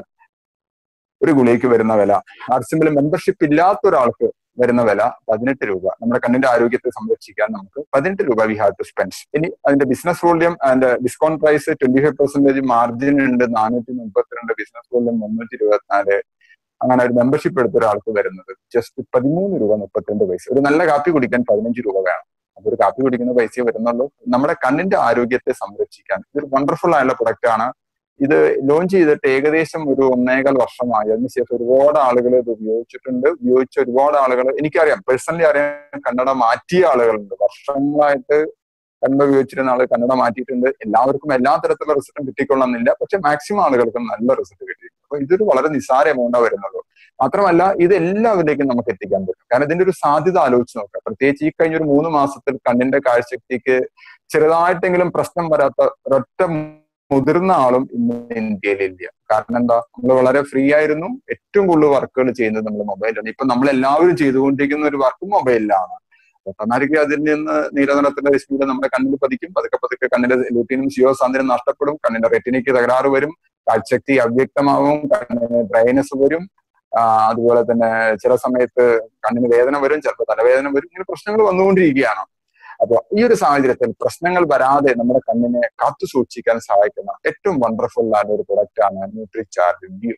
ഒരു ഗുളികയ്ക്ക് വരുന്ന വില ആർസിമ്പിൾ മെമ്പർഷിപ്പ് ഇല്ലാത്ത ഒരാൾക്ക് വരുന്ന വില പതിനെട്ട് രൂപ നമ്മുടെ കണ്ണിന്റെ ആരോഗ്യത്തെ സംരക്ഷിക്കാൻ നമുക്ക് പതിനെട്ട് രൂപ വി ഹാവ് ടു സ്പെൻഡ് ഇനി അതിന്റെ business volume and discount price twenty five percentage margin ഉണ്ട് നാനൂറ്റി മുപ്പത്തിരണ്ട് ബിസിനസ് വോള്യം മുന്നൂറ്റി ഇരുപത്തിനാല് അങ്ങനെ ഒരു മെമ്പർഷിപ്പ് എടുത്ത ഒരാൾക്ക് വരുന്നത് ജസ്റ്റ് പതിമൂന്ന് രൂപ മുപ്പത്തിരണ്ട് പൈസ ഒരു നല്ല കാപ്പി കുടിക്കാൻ പതിനഞ്ച് രൂപ വേണം അപ്പൊ ഒരു കാപ്പി കുടിക്കുന്ന പൈസയെ വരുന്നുള്ളൂ നമ്മുടെ കണ്ണിന്റെ ആരോഗ്യത്തെ സംരക്ഷിക്കാൻ ഇതൊരു വണ്ടർഫുൾ ആയുള്ള പ്രൊഡക്റ്റ് ആണ് ഇത് ലോഞ്ച് ചെയ്തിട്ട് ഏകദേശം ഒരു ഒന്നേകാൽ വർഷമായി അതിനുശേഷം ഒരുപാട് ആളുകൾ ഇത് ഉപയോഗിച്ചിട്ടുണ്ട് ഉപയോഗിച്ച ഒരുപാട് ആളുകൾ എനിക്കറിയാം പേഴ്സണലി അറിയാം കന്നഡ മാറ്റിയ ആളുകളുണ്ട് വർഷങ്ങളായിട്ട് കന്നഡ ഉപയോഗിച്ചിരുന്ന ആൾ കന്നഡ മാറ്റിയിട്ടുണ്ട് എല്ലാവർക്കും എല്ലാ തരത്തിലുള്ള റിസൾട്ടും കിട്ടിക്കൊള്ളണമെന്നില്ല പക്ഷെ മാക്സിമം ആളുകൾക്കും നല്ല റിസൾട്ട് കിട്ടി അപ്പൊ ഇതൊരു വളരെ നിസ്സാര എമൗണ്ടാ വരുന്നുള്ളൂ മാത്രമല്ല ഇത് എല്ലാവരിലേക്കും നമുക്ക് എത്തിക്കാൻ പറ്റും കാരണം ഇതിന്റെ ഒരു സാധ്യത ആലോചിച്ച് നോക്കാം പ്രത്യേകിച്ച് ഈ കഴിഞ്ഞ ഒരു മൂന്ന് മാസത്തിൽ കണ്ണിന്റെ കാഴ്ചശക്തിക്ക് ചെറുതായിട്ടെങ്കിലും പ്രശ്നം വരാത്ത ഒരൊറ്റ മുതിർന്ന ആളും ഇന്ന് ഇന്ത്യയിലില്ല കാരണം എന്താ നമ്മൾ വളരെ ഫ്രീ ആയിരുന്നു ഏറ്റവും കൂടുതൽ വർക്കുകൾ ചെയ്യുന്നത് നമ്മൾ മൊബൈലാണ് ഇപ്പൊ നമ്മൾ എല്ലാവരും ചെയ്തുകൊണ്ടിരിക്കുന്ന ഒരു വർക്ക് മൊബൈലിലാണ് ഓട്ടോമാറ്റിക്കലി അതിൽ നിന്ന് നീലനിറത്തിന്റെ രശ്മിയുടെ നമ്മുടെ കണ്ണിൽ പതിക്കും പതുക്കെ പതുക്കെ കണ്ണിന്റെ ലൂട്ടിനും സിയോ സാന്ദ്രം നഷ്ടപ്പെടും കണ്ണിന്റെ റെറ്റിനയ്ക്ക് തകരാറ് വരും കാഴ്ചശക്തി അവ്യക്തമാവും കണ്ണിന് ഡ്രൈനസ് വരും ആ, അതുപോലെ തന്നെ ചില സമയത്ത് കണ്ണിന് വേദന വരും ചിലപ്പോൾ തലവേദന വരും ഇങ്ങനെ പ്രശ്നങ്ങൾ വന്നുകൊണ്ടിരിക്കുകയാണ് അപ്പൊ ഈ ഒരു സാഹചര്യത്തിൽ പ്രശ്നങ്ങൾ വരാതെ നമ്മുടെ കണ്ണിനെ കാത്തു സൂക്ഷിക്കാൻ സഹായിക്കുന്ന ഏറ്റവും വണ്ടർഫുൾ ആയ ഒരു പ്രൊഡക്റ്റ് ആണ് ന്യൂട്രി ചാർജ് വ്യൂ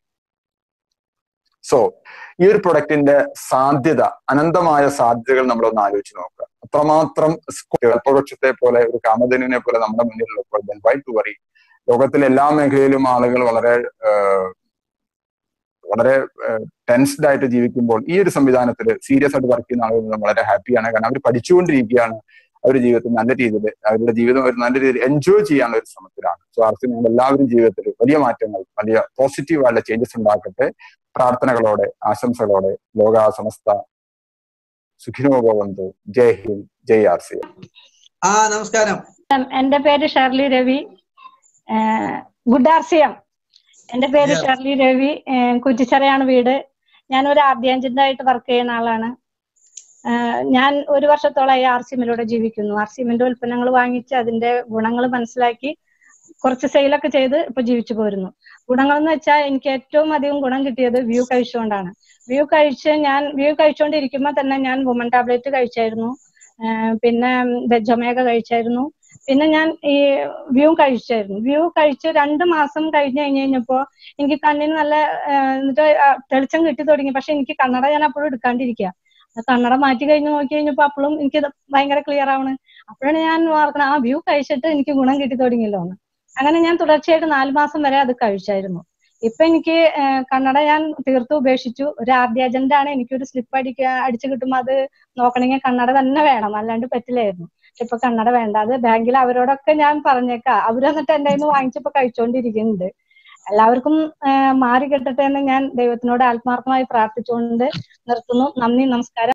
സോ ഈ ഒരു പ്രൊഡക്റ്റിന്റെ സാധ്യത അനന്തമായ സാധ്യതകൾ നമ്മളൊന്ന് ആലോചിച്ച് നോക്കുക അത്രമാത്രം അല്പവൃക്ഷത്തെ പോലെ ഒരു കാമധനുവിനെ പോലെ നമ്മുടെ മുന്നിലുള്ളപ്പോൾ then why to worry ലോകത്തിലെ എല്ലാ മേഖലയിലും ആളുകൾ വളരെ ആഹ്, വളരെ ടെൻസ്ഡ് ആയിട്ട് ജീവിക്കുമ്പോൾ ഈ ഒരു സംവിധാനത്തിൽ സീരിയസ് ആയിട്ട് വർക്ക് ചെയ്യുന്ന ആളുകൾ വളരെ ഹാപ്പിയാണ് കാരണം അവർ പഠിച്ചുകൊണ്ടിരിക്കുകയാണ് അവരുടെ ജീവിതത്തിൽ നല്ല രീതിയിൽ അവരുടെ ജീവിതം ഒരു നല്ല രീതിയിൽ എൻജോയ് ചെയ്യാനുള്ള ഒരു ശ്രമത്തിലാണ് സോ ആർക്കും നിങ്ങൾ എല്ലാവരും ജീവിതത്തിൽ വലിയ മാറ്റങ്ങൾ വലിയ പോസിറ്റീവ് ആയിട്ടുള്ള ചേഞ്ചസ് ഉണ്ടാക്കട്ടെ പ്രാർത്ഥനകളോടെ ആശംസകളോടെ ലോക സമസ്ത സുഖിനോ ഭവന്തു ജയ് ഹിന്ദ് ജയ് ആർ സി ആ നമസ്കാരം എന്റെ പേര് ഷെർലി രവി ഏഹ് ഗുഡ് ആർസിയം എന്റെ പേര് Yeah. ഷെർലി രവി ഏഹ് കുറ്റിച്ചറയാണ് വീട് ഞാൻ ഒരു ആർഡിയാൻജന്റ് ആയിട്ട് വർക്ക് ചെയ്യുന്ന ആളാണ് ഏഹ് ഞാൻ ഒരു വർഷത്തോളമായി ആർ സിമിലൂടെ ജീവിക്കുന്നു ആർ സിമിന്റെ ഉൽപ്പന്നങ്ങൾ വാങ്ങിച്ച് അതിന്റെ ഗുണങ്ങൾ മനസ്സിലാക്കി കുറച്ച് സെയിലൊക്കെ ചെയ്ത് ഇപ്പൊ ജീവിച്ചു പോരുന്നു ഗുണങ്ങൾ എന്ന് വെച്ചാൽ എനിക്ക് ഏറ്റവും അധികം ഗുണം കിട്ടിയത് വ്യൂ കഴിച്ചുകൊണ്ടാണ് വ്യൂ കഴിച്ച് ഞാൻ വ്യൂ കഴിച്ചുകൊണ്ടിരിക്കുമ്പോൾ തന്നെ ഞാൻ വുമൺ ടാബ്ലറ്റ് കഴിച്ചായിരുന്നു ഏഹ് പിന്നെ വെജൊമേഗ കഴിച്ചായിരുന്നു പിന്നെ ഞാൻ ഈ വ്യൂ കഴിച്ചായിരുന്നു വ്യൂ കഴിച്ച് രണ്ട് മാസം കഴിഞ്ഞ് കഴിഞ്ഞ് കഴിഞ്ഞപ്പോ എനിക്ക് കണ്ണിന് നല്ല ഏഹ് എന്നിട്ട് ആ തെളിച്ചം കിട്ടി തുടങ്ങി പക്ഷെ എനിക്ക് കണ്ണട ഞാൻ അപ്പോഴും എടുക്കാണ്ടിരിക്കുക ആ കണ്ണട മാറ്റി കഴിഞ്ഞ് നോക്കി കഴിഞ്ഞപ്പോ അപ്പോഴും എനിക്ക് ഭയങ്കര ക്ലിയർ ആവണ് അപ്പോഴാണ് ഞാൻ ഓർക്കണം ആ വ്യൂ കഴിച്ചിട്ട് എനിക്ക് ഗുണം കിട്ടി തുടങ്ങിയല്ലോ എന്ന് അങ്ങനെ ഞാൻ തുടർച്ചയായിട്ട് നാല് മാസം വരെ അത് കഴിച്ചായിരുന്നു ഇപ്പൊ എനിക്ക് ഏഹ് കണ്ണട ഞാൻ തീർത്തും ഉപേക്ഷിച്ചു ഒരു ആദ്യ ഏജന്റാണ് എനിക്കൊരു സ്ലിപ്പ് അടിക്കുക അടിച്ചു കിട്ടുമ്പോൾ അത് നോക്കണമെങ്കിൽ കണ്ണട തന്നെ വേണം അല്ലാണ്ട് പറ്റില്ലായിരുന്നു പക്ഷെ ഇപ്പൊ കണ്ണട വേണ്ട അത് ബാങ്കിൽ അവരോടൊക്കെ ഞാൻ പറഞ്ഞേക്കാം അവര് എന്നിട്ട് എന്റെ കയ്യിൽ നിന്ന് വാങ്ങിച്ചപ്പോ കഴിച്ചുകൊണ്ടിരിക്കുന്നുണ്ട് എല്ലാവർക്കും ആഹ് മാറി കിട്ടട്ടെ എന്ന് ഞാൻ ദൈവത്തിനോട് ആത്മാർത്ഥമായി പ്രാർത്ഥിച്ചുകൊണ്ട് നിർത്തുന്നു നന്ദി നമസ്കാരം